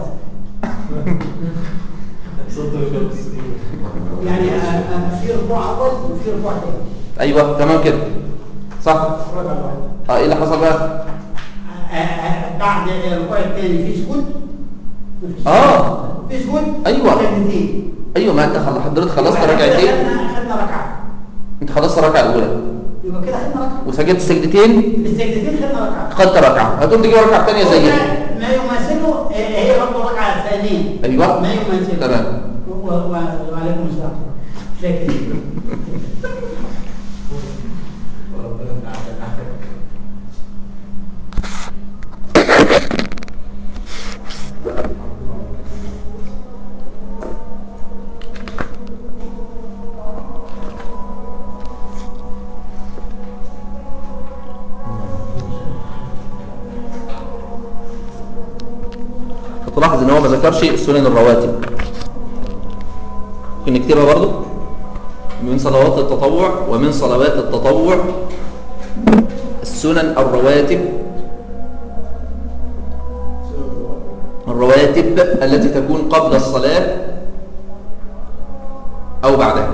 يعني آه، آه، في ركوع اول وفي ركوع ثاني أيوه تمام كده صح الركعه الواحده اه ايه اللي حصل بقى آه، آه، بعد الركوع الثاني في سجود مفيش آه. في سجود أيوة. سجدتين ايوه ما انت خل- حضرتك خلصت وبعد كده ركعتين خدنا خدنا ركعه انت خلصت الركعه الاولى يبقى كده خدنا ركعه وسجدت سجدتين بالسجدتين خدنا ركعه خدت ركعه هتقوم تجيب ركعه ثانيه زيها ما يماثله آه، هي برضه ركعه ثانيه ايوه ما يماثله تمام و- و- وعليكم السلام شاكر تلاحظ ان هو ما ذكرش السنن الرواتب ممكن نكتبها برضو من صلوات التطوع ومن صلوات التطوع السنن الرواتب الرواتب التي تكون قبل الصلاة أو بعدها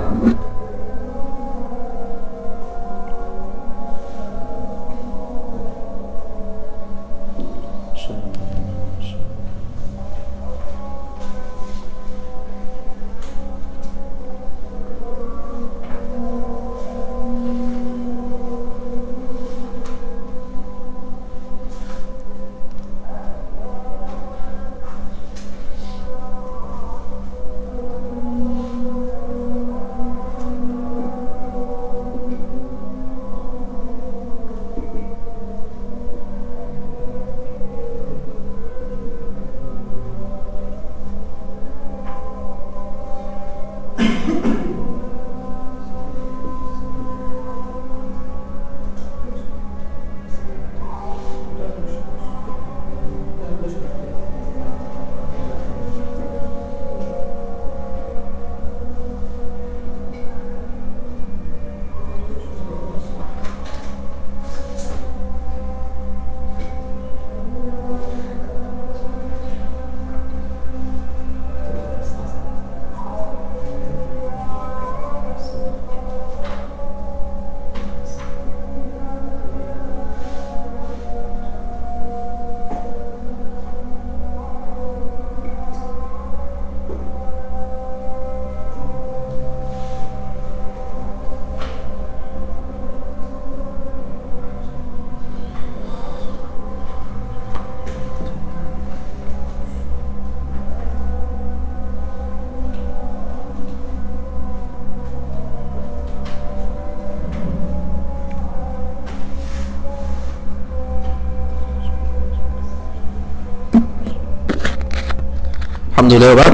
الحمد لله وبعد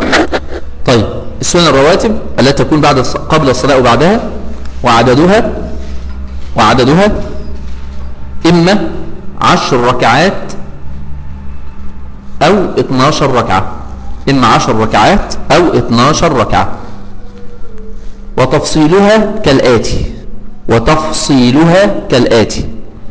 طيب السنن الرواتب التي تكون بعد الص- قبل الصلاة وبعدها وعددها وعددها إما عشر ركعات أو 12 ركعة إما عشر ركعات أو 12 ركعة وتفصيلها كالآتي وتفصيلها كالآتي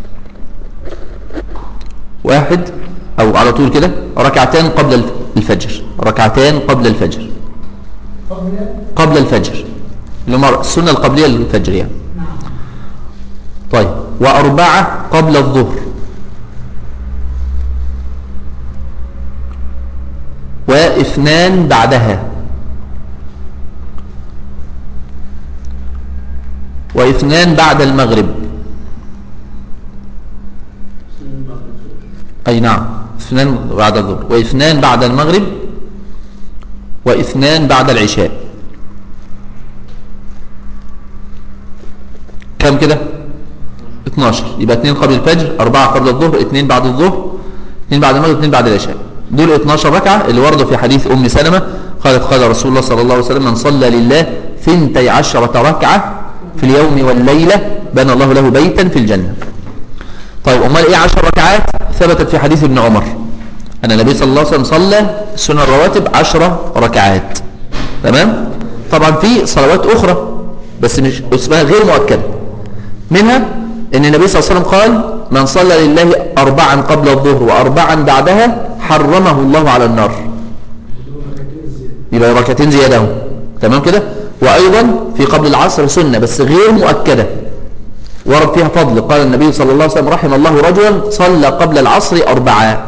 واحد أو على طول كده ركعتان قبل الف- الفجر ركعتان قبل الفجر قبل الفجر اللي هم السنة القبلية للفجر يعني طيب وأربعة قبل الظهر واثنان بعدها واثنان بعد المغرب أي نعم اثنان بعد الظهر واثنان بعد المغرب واثنان بعد العشاء كم كده 12 يبقى اثنين قبل الفجر أربعة قبل الظهر اثنين بعد الظهر اثنين بعد المغرب اثنين بعد العشاء دول 12 ركعة اللي وردوا في حديث أم سلمة قالت قال رسول الله صلى الله عليه وسلم من صلى لله ثنتي عشرة ركعة في اليوم والليلة بنى الله له بيتا في الجنة طيب أمال إيه عشر ركعات ثبتت في حديث ابن عمر أن النبي صلى الله عليه وسلم صلى سنة الرواتب عشر ركعات تمام طبعا في صلوات أخرى بس مش اسمها غير مؤكدة منها أن النبي صلى الله عليه وسلم قال من صلى لله أربعا قبل الظهر وأربعا بعدها حرمه الله على النار يبقى ركعتين زيادة اهو تمام كده وأيضا في قبل العصر سنة بس غير مؤكدة ورد فيها فضل قال النبي صلى الله عليه وسلم رحم الله رجلا صلى قبل العصر أربعة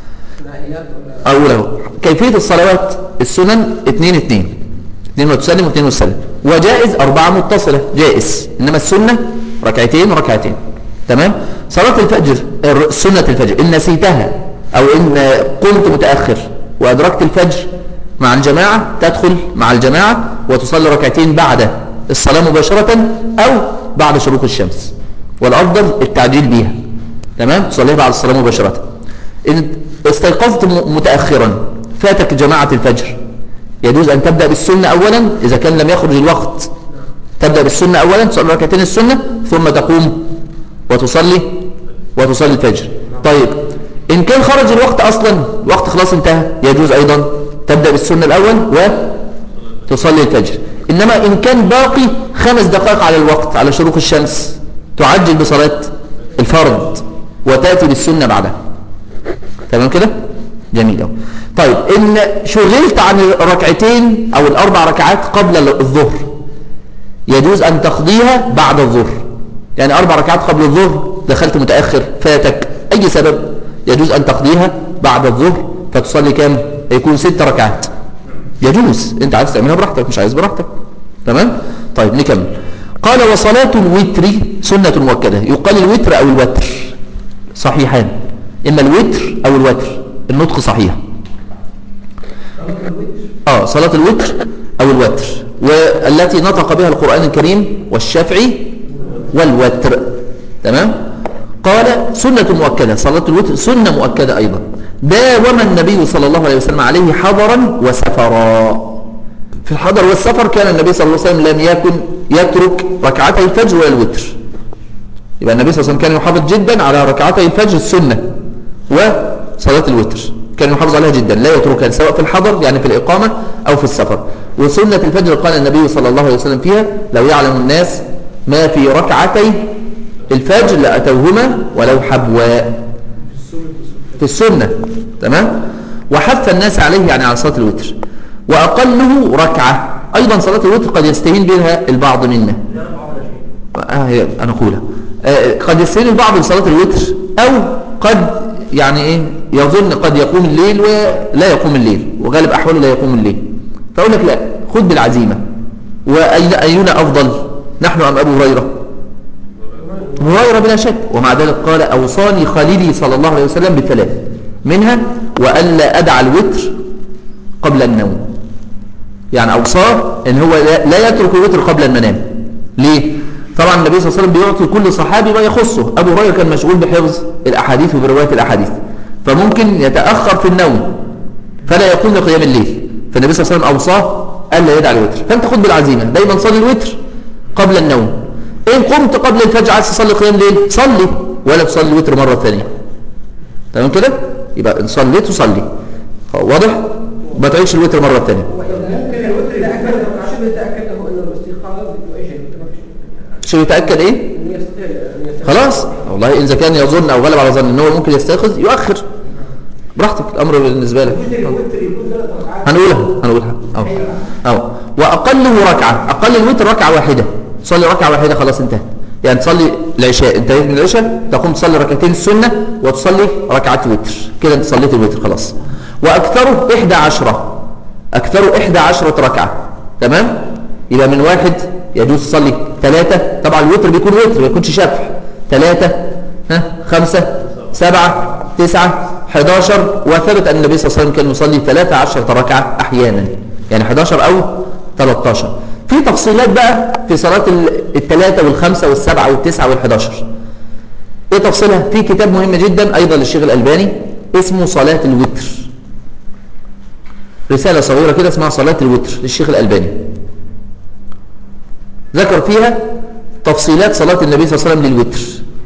أوله كيفية الصلوات السنن اتنين اتنين اتنين وتسلم واتنين وتسلم وجائز أربعة متصلة جائز إنما السنة ركعتين ركعتين تمام صلاة الفجر الر- سنة الفجر إن نسيتها أو إن قمت متأخر وأدركت الفجر مع الجماعة تدخل مع الجماعة وتصلي ركعتين بعد الصلاة مباشرة أو بعد شروق الشمس والأفضل التعجيل بيها تمام تصليها بعد الصلاة مباشرة إن استيقظت م- متأخرا فاتك جماعة الفجر يجوز أن تبدأ بالسنة أولا إذا كان لم يخرج الوقت تبدأ بالسنة أولا تصلي ركعتين السنة ثم تقوم وتصلي وتصلي الفجر طيب إن كان خرج الوقت أصلا الوقت خلاص انتهى يجوز أيضا تبدأ بالسنة الأول وتصلي الفجر إنما إن كان باقي خمس دقائق على الوقت على شروق الشمس تعجل بصلاة الفرض وتأتي بالسنة بعدها تمام كده جميل أوي طيب إن شغلت عن الركعتين أو الأربع ركعات قبل الظهر يجوز أن تقضيها بعد الظهر يعني أربع ركعات قبل الظهر دخلت متأخر فاتك أي سبب يجوز أن تقضيها بعد الظهر فتصلي كام يكون ست ركعات يجوز انت عايز تعملها براحتك مش عايز براحتك تمام طيب نكمل قال وصلاة الوتر سنة مؤكدة يقال الوتر أو الوتر صحيحان إما الوتر أو الوتر النطق صحيح اه صلاة الوتر أو الوتر والتي نطق بها القرآن الكريم والشافعي والوتر تمام قال سنة مؤكدة صلاة الوتر سنة مؤكدة أيضا داوم النبي صلى الله عليه وسلم عليه حضرا وسفرا في الحضر والسفر كان النبي صلى الله عليه وسلم لم يكن يترك ركعتي الفجر ولا الوتر يبقى النبي صلى الله عليه وسلم كان يحافظ جدا على ركعتي الفجر السنة وصلاة الوتر كان يحافظ عليها جدا لا يتركها سواء في الحضر يعني في الإقامة أو في السفر وسنة الفجر قال النبي صلى الله عليه وسلم فيها لو يعلم الناس ما في ركعتي الفجر لأتوهما ولو حبوا في السنة تمام وحث الناس عليه يعني على صلاة الوتر وأقله ركعة أيضا صلاة الوتر قد يستهين بها البعض منا آه هي أنا أقولها آه قد يستهين البعض بصلاة الوتر أو قد يعني إيه يظن قد يقوم الليل ولا يقوم الليل وغالب أحواله لا يقوم الليل فأقول لك لا خذ بالعزيمة وأين أينا أفضل نحن أم أبو هريرة هريرة بلا شك ومع ذلك قال أوصاني خليلي صلى الله عليه وسلم بثلاث منها وألا أدع الوتر قبل النوم يعني أوصاه أن هو لا- لا يترك الوتر قبل المنام ليه؟ طبعا النبي صلى الله عليه وسلم بيعطي كل صحابي ما يخصه أبو هريرة كان مشغول بحفظ الأحاديث وبرواية الأحاديث فممكن يتأخر في النوم فلا يقوم لقيام الليل فالنبي صلى الله عليه وسلم أوصاه ألا يدع الوتر فأنت خد بالعزيمة دايما صلي الوتر قبل النوم إن قمت قبل الفجر عايز تصلي قيام ليل صلي ولا تصلي الوتر مرة ثانية تمام كده يبقى إن صليت تصلي واضح ما تعيش الوتر مرة ثانية ممكن الوتر يتأكد شبه يتأكد له أن الاستيقاظ بأي شيء شو يتأكد إيه أن يستطيع أن يستيقظ خلاص والله إذا كان يظن أو غلب على ظن إن هو ممكن يستيقظ يؤخر براحتك الأمر بالنسبة لك الوتر يكون ثلاث ركعات هنقولها هنقولها أو أو وأقله ركعة أقل الوتر ركعة واحدة تصلي ركعة واحدة خلاص انتهت يعني تصلي العشاء انتهيت من العشاء تقوم تصلي ركعتين السنة وتصلي ركعة وتر كده انت صليت الوتر خلاص وأكثره إحدى عشرة أكثره إحدى عشرة ركعة تمام يبقى من واحد يجوز تصلي ثلاثة طبعا الوتر بيكون وتر ما يكونش شفع ثلاثة ها خمسة سبعة 9 11 وثبت أن النبي صلى الله عليه وسلم كان يصلي 13 ركعة أحيانا يعني 11 أو 13 في تفصيلات بقى في صلاة ال- الثلاثة والخمسة والسبعة والتسعة والحداشر ايه تفصيلها في كتاب مهم جدا ايضا للشيخ الالباني اسمه صلاة الوتر رسالة صغيرة كده اسمها صلاة الوتر للشيخ الالباني ذكر فيها تفصيلات صلاة النبي صلى الله عليه وسلم للوتر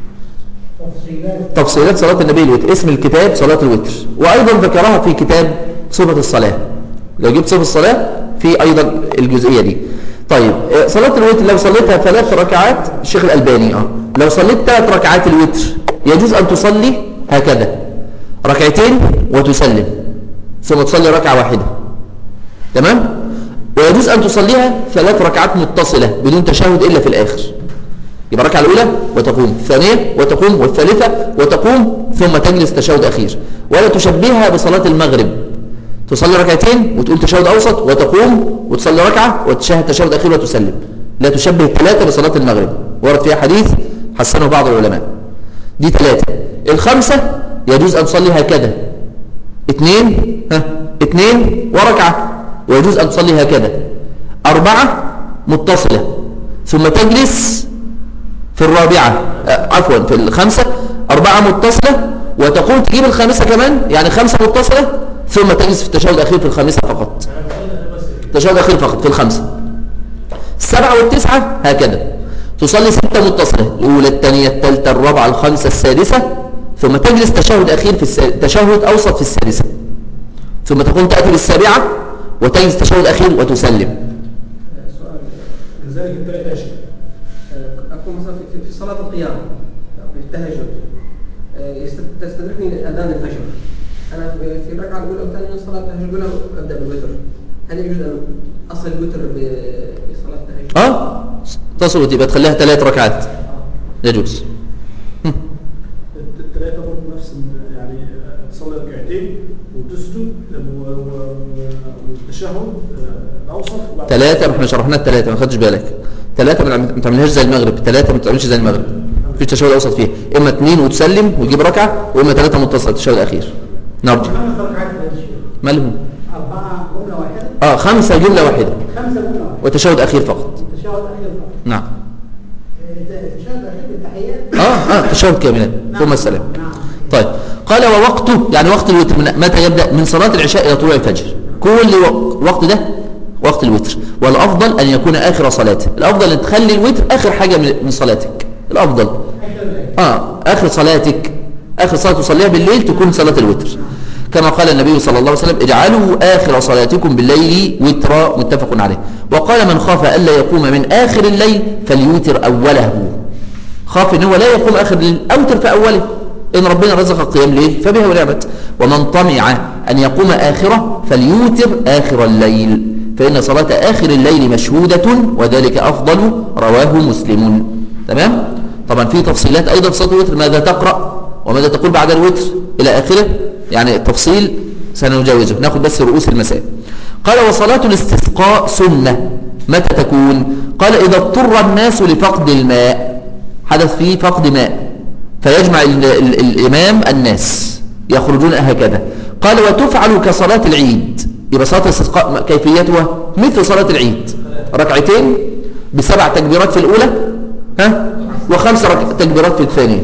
تفصيلات تفصيلات صلاة النبي الوتر اسم الكتاب صلاة الوتر وأيضا ذكرها في كتاب صفة الصلاة لو جبت صفة الصلاة في أيضا الجزئية دي طيب آه، صلاة الوتر لو صليتها ثلاث ركعات الشيخ الألباني اه لو صليت ثلاث ركعات الوتر يجوز أن تصلي هكذا ركعتين وتسلم ثم تصلي ركعة واحدة تمام ويجوز أن تصليها ثلاث ركعات متصلة بدون تشهد إلا في الآخر يبقى الركعة الأولى وتقوم الثانية وتقوم والثالثة وتقوم ثم تجلس تشهد أخير ولا تشبهها بصلاة المغرب تصلي ركعتين وتقول تشهد أوسط وتقوم وتصلي ركعة وتشهد تشهد أخير وتسلم لا تشبه الثلاثة بصلاة المغرب ورد فيها حديث حسنه بعض العلماء دي ثلاثة الخمسة يجوز أن تصلي هكذا اثنين ها اثنين وركعة ويجوز أن تصلي هكذا أربعة متصلة ثم تجلس في الرابعة آه، عفوا في الخمسة أربعة متصلة وتقوم تجيب الخامسة كمان يعني خمسة متصلة ثم تجلس في التشهد الأخير في الخامسة فقط التشهد الأخير فقط في الخمسة السبعة والتسعة هكذا تصلي ستة متصلة الأولى الثانية الثالثة الرابعة الخامسة السادسة ثم تجلس تشهد أخير في الس... تشهد أوسط في السادسة ثم تقوم تأتي بالسابعة وتجلس تشهد أخير وتسلم سؤال كذلك الثلاثة أشياء آه، أكون مثلا في- في- في صلاة القيام أو في التهجد آه، يست- تستدركني أذان الفجر أنا في في الركعة الأولى والثانية من صلاة التهجد الأولى أبدأ بالوتر هل يجوز أن أصل الوتر ب- بصلاة التهجد؟ اه تصل يبقى تخليها ثلاث ركعات يجوز الثلاثة برضه نفس ال- يعني آه، تصلي ركعتين وتسجد و- و- والتشهد آه، الأوسط وبعد ثلاثة ما احنا شرحنا الثلاثة ما خدش بالك ثلاثة ما ما تعملهاش زي المغرب ثلاثة ما تعملش زي المغرب في تشهد أوسط فيها إما اثنين وتسلم وتجيب ركعة وإما ثلاثة متصلة تشهد أخير نرجع خمس ركعات في الشيء مالهم أربعة جملة واحدة اه خمسة جملة واحدة خمسة جملة واحدة وتشهد أخير فقط التشهد الأخير فقط نعم التشهد الأخير بالتحيات اه اه تشهد كاملا ثم السلام نعم طيب قال ووقته يعني وقت الوتر من متى يبدأ من صلاة العشاء إلى طلوع الفجر كل وق- وقت ده وقت الوتر والأفضل أن يكون آخر صلاته الأفضل أن تخلي الوتر آخر حاجة من من صلاتك الأفضل آخر الليل آه آخر صلاتك آخر صلاة تصليها بالليل تكون صلاة الوتر كما قال النبي صلى الله عليه وسلم اجعلوا آخر صلاتكم بالليل وترا متفق عليه وقال من خاف ألا يقوم من آخر الليل فليوتر أوله خاف ان هو لا يقوم آخر الليل أوتر في أوله إن ربنا رزق قيام ليل فبها ونعمت ومن طمع أن يقوم آخرة فليوتر آخر الليل فإن صلاة آخر الليل مشهودة وذلك أفضل رواه مسلم تمام طبعا في تفصيلات أيضا في صلاة الوتر ماذا تقرأ وماذا تقول بعد الوتر إلى آخره يعني التفصيل سنجاوزه ناخذ بس رؤوس المسائل قال وصلاة الاستسقاء سنة متى تكون قال إذا اضطر الناس لفقد الماء حدث فيه فقد ماء فيجمع ال ال الإمام الناس يخرجون هكذا قال وتفعل كصلاة العيد يبقى صلاة الاستسقاء كيفيتها مثل صلاة العيد ركعتين بسبع تكبيرات في الأولى ها وخمس رك- تكبيرات في الثانية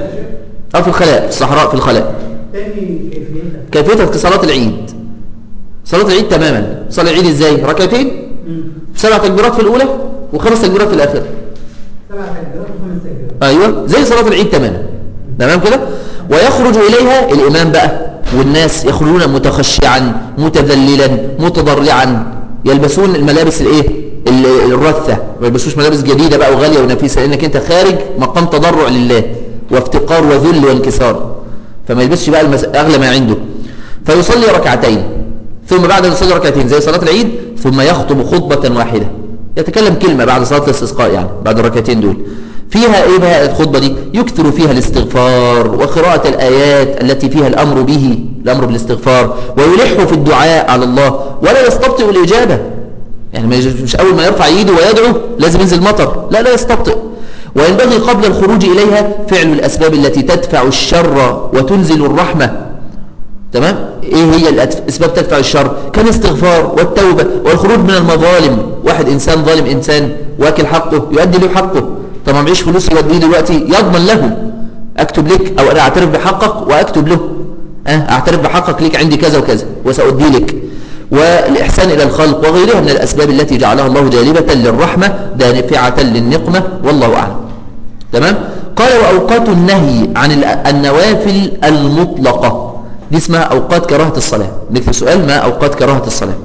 أو في الخلاء في الصحراء في الخلاء تاني كيفيتها كيفيتها كصلاة العيد صلاة العيد تماما صلاة العيد ازاي ركعتين سبع تكبيرات في الأولى وخمس تكبيرات في الآخر سبع تكبيرات وخمس تكبيرات أيوة زي صلاة العيد تماما تمام كده ويخرج إليها الإمام بقى والناس يخرجون متخشعا متذللا متضرعا يلبسون الملابس الايه ال- الرثة ما يلبسوش ملابس جديدة بقى وغالية ونفيسة لأنك أنت خارج مقام تضرع لله وافتقار وذل وانكسار فما يلبسش بقى المس... أغلى ما عنده فيصلي ركعتين ثم بعد أن يصلي ركعتين زي صلاة العيد ثم يخطب خطبة واحدة يتكلم كلمة بعد صلاة الاستسقاء يعني بعد الركعتين دول فيها ايه بقى الخطبة دي يكثر فيها الاستغفار وقراءة الآيات التي فيها الأمر به الأمر بالاستغفار ويلح في الدعاء على الله ولا يستبطئ الإجابة يعني ما يج- مش أول ما يرفع ايده ويدعو لازم ينزل مطر لا لا يستبطئ وينبغي قبل الخروج إليها فعل الأسباب التي تدفع الشر وتنزل الرحمة تمام ايه هي الاسباب تدفع الشر كان استغفار والتوبة والخروج من المظالم واحد انسان ظالم انسان واكل حقه يؤدي له حقه طبعا معيش فلوس يوديه دلوقتي يضمن له اكتب لك او انا اعترف بحقك واكتب له أه اعترف بحقك ليك عندي كذا وكذا وسأدي لك والإحسان إلى الخلق وغيرها من الأسباب التي جعلها الله جالبة للرحمة دافعة للنقمة والله أعلم تمام قال وأوقات النهي عن ال- النوافل المطلقة دي اسمها أوقات كراهة الصلاة نكتب سؤال ما أوقات كراهة الصلاة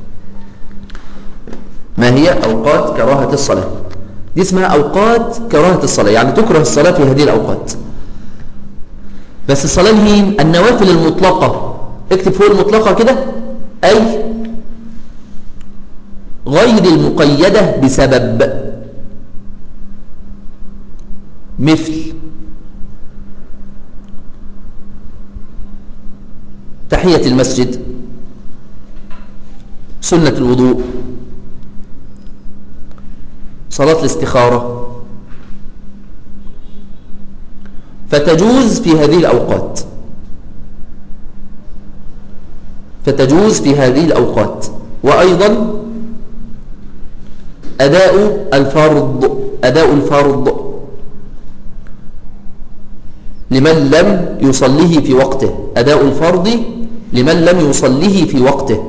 ما هي أوقات كراهة الصلاة دي اسمها أوقات كراهة الصلاة يعني تكره الصلاة في هذه الأوقات بس الصلاة هي النوافل المطلقة اكتب فوق المطلقة كده أي غير المقيدة بسبب مثل تحية المسجد سنة الوضوء صلاة الاستخارة فتجوز في هذه الأوقات فتجوز في هذه الأوقات وأيضا أداء الفرض أداء الفرض لمن لم يصليه في وقته أداء الفرض لمن لم يصليه في وقته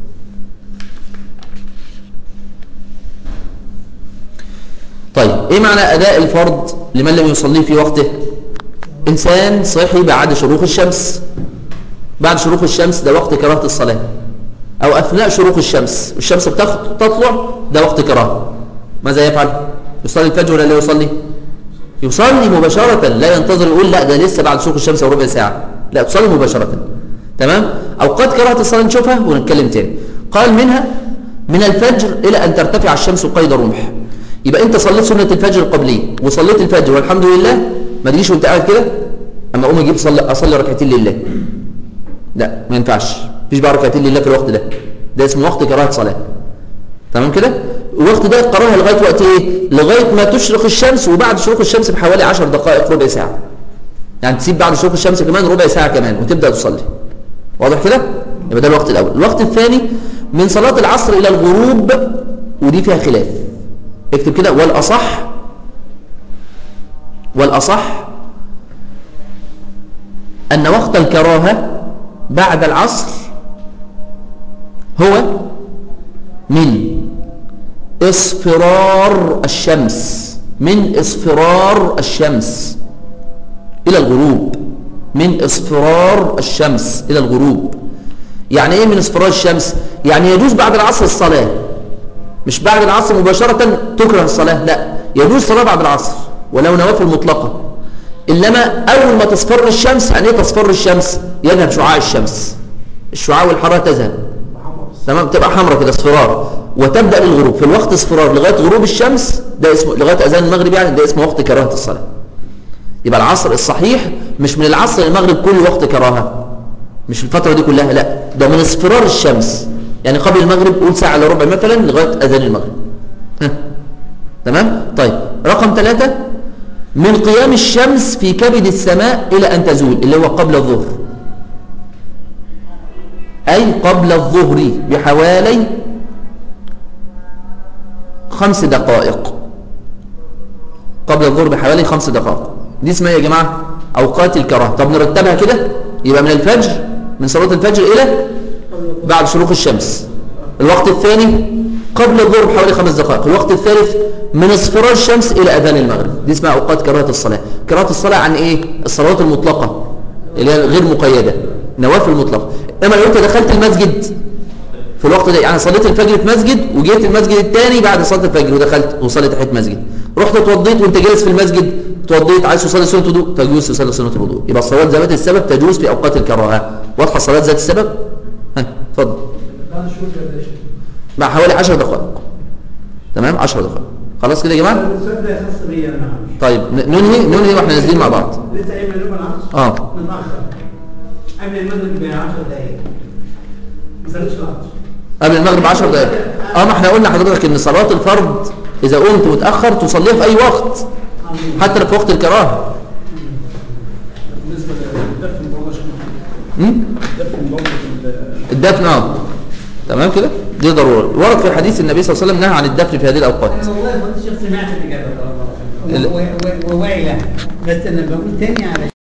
طيب ايه معنى اداء الفرض لمن لم يصليه في وقته انسان صحي بعد شروق الشمس بعد شروق الشمس ده وقت كراهه الصلاه او اثناء شروق الشمس والشمس بتخ- بتطلع ده وقت كراهه ماذا يفعل يصلي الفجر ولا لا يصلي يصلي مباشره لا ينتظر يقول لا ده لسه بعد شروق الشمس او ربع ساعه لا تصلي مباشره تمام اوقات كراهه الصلاه نشوفها ونتكلم تاني قال منها من الفجر الى ان ترتفع الشمس قيد رمح يبقى انت صليت سنه الفجر القبليه وصليت الفجر والحمد لله ما تجيش وانت قاعد كده اما اقوم اجيب صلي اصلي ركعتين لله لا ما ينفعش مفيش بقى ركعتين لله في الوقت ده ده اسمه وقت كراهه صلاه تمام كده الوقت ده الكراهه لغايه وقت ايه لغايه ما تشرق الشمس وبعد شروق الشمس بحوالي 10 دقائق ربع ساعه يعني تسيب بعد شروق الشمس كمان ربع ساعه كمان وتبدا تصلي واضح كده يبقى ده الوقت الاول الوقت الثاني من صلاه العصر الى الغروب ودي فيها خلاف اكتب كده والاصح والاصح ان وقت الكراهه بعد العصر هو من اصفرار الشمس من اصفرار الشمس الى الغروب من اصفرار الشمس الى الغروب يعني ايه من اصفرار الشمس يعني يجوز بعد العصر الصلاه مش بعد العصر مباشرة تكره الصلاة لا يجوز صلاة بعد العصر ولو نوافل مطلقة إنما أول ما تصفر الشمس يعني إيه تصفر الشمس يذهب شعاع الشمس الشعاع والحرارة تذهب تمام تبقى حمراء كده اصفرار وتبدأ للغروب في الوقت اصفرار لغاية غروب الشمس ده اسمه لغاية أذان المغرب يعني ده اسمه وقت كراهة الصلاة يبقى العصر الصحيح مش من العصر للمغرب كل وقت كراهة مش الفترة دي كلها لا ده من اصفرار الشمس يعني قبل المغرب قول ساعة الا ربع مثلا لغاية أذان المغرب ها. تمام طيب رقم ثلاثة من قيام الشمس في كبد السماء إلى أن تزول اللي هو قبل الظهر أي قبل الظهر بحوالي خمس دقائق قبل الظهر بحوالي خمس دقائق دي اسمها يا جماعة أوقات الكراهة طب نرتبها كده يبقى من الفجر من صلاة الفجر إلى بعد شروق الشمس الوقت الثاني قبل الظهر بحوالي خمس دقائق الوقت الثالث من اصفرار الشمس إلى أذان المغرب دي اسمها أوقات كراهة الصلاة كراهة الصلاة عن إيه؟ الصلوات المطلقة اللي هي غير مقيدة نوافل مطلقة إما لو أنت دخلت المسجد في الوقت ده يعني صليت الفجر في مسجد وجيت المسجد الثاني بعد صلاة الفجر ودخلت وصليت تحت مسجد رحت اتوضيت وانت جالس في المسجد اتوضيت عايز تصلي سنة وضوء تجوز تصلي سنة الوضوء يبقى الصلاة ذات السبب تجوز في أوقات الكراهة واضحة الصلاة ذات السبب ها اتفضل بعد شهور يا باشا مع حوالي 10 دقائق تمام 10 دقائق خلاص كده يا جماعة السؤال ده خاص بيا انا طيب ن- ننهي ننهي واحنا نازلين مع بعض لسه قايم من يوم العصر اه متاخر قبل المغرب ب 10 دقايق ما صليتش العصر قبل المغرب 10 دقائق اه ما احنا قلنا لحضرتك ان صلاة الفرض اذا قمت متأخر تصليها في اي وقت حتى لو في وقت الكراهه بالنسبه للدفن برضه عشان مم؟ الدفن برضه في ال- الدفن اه تمام كده دي ضروره ورد في حديث النبي صلى الله عليه وسلم نهى عن الدفن في هذه الاوقات انا والله كنت شخص سمعت الاجابه ال- و- و- وواعي لها بس انا بقول تاني على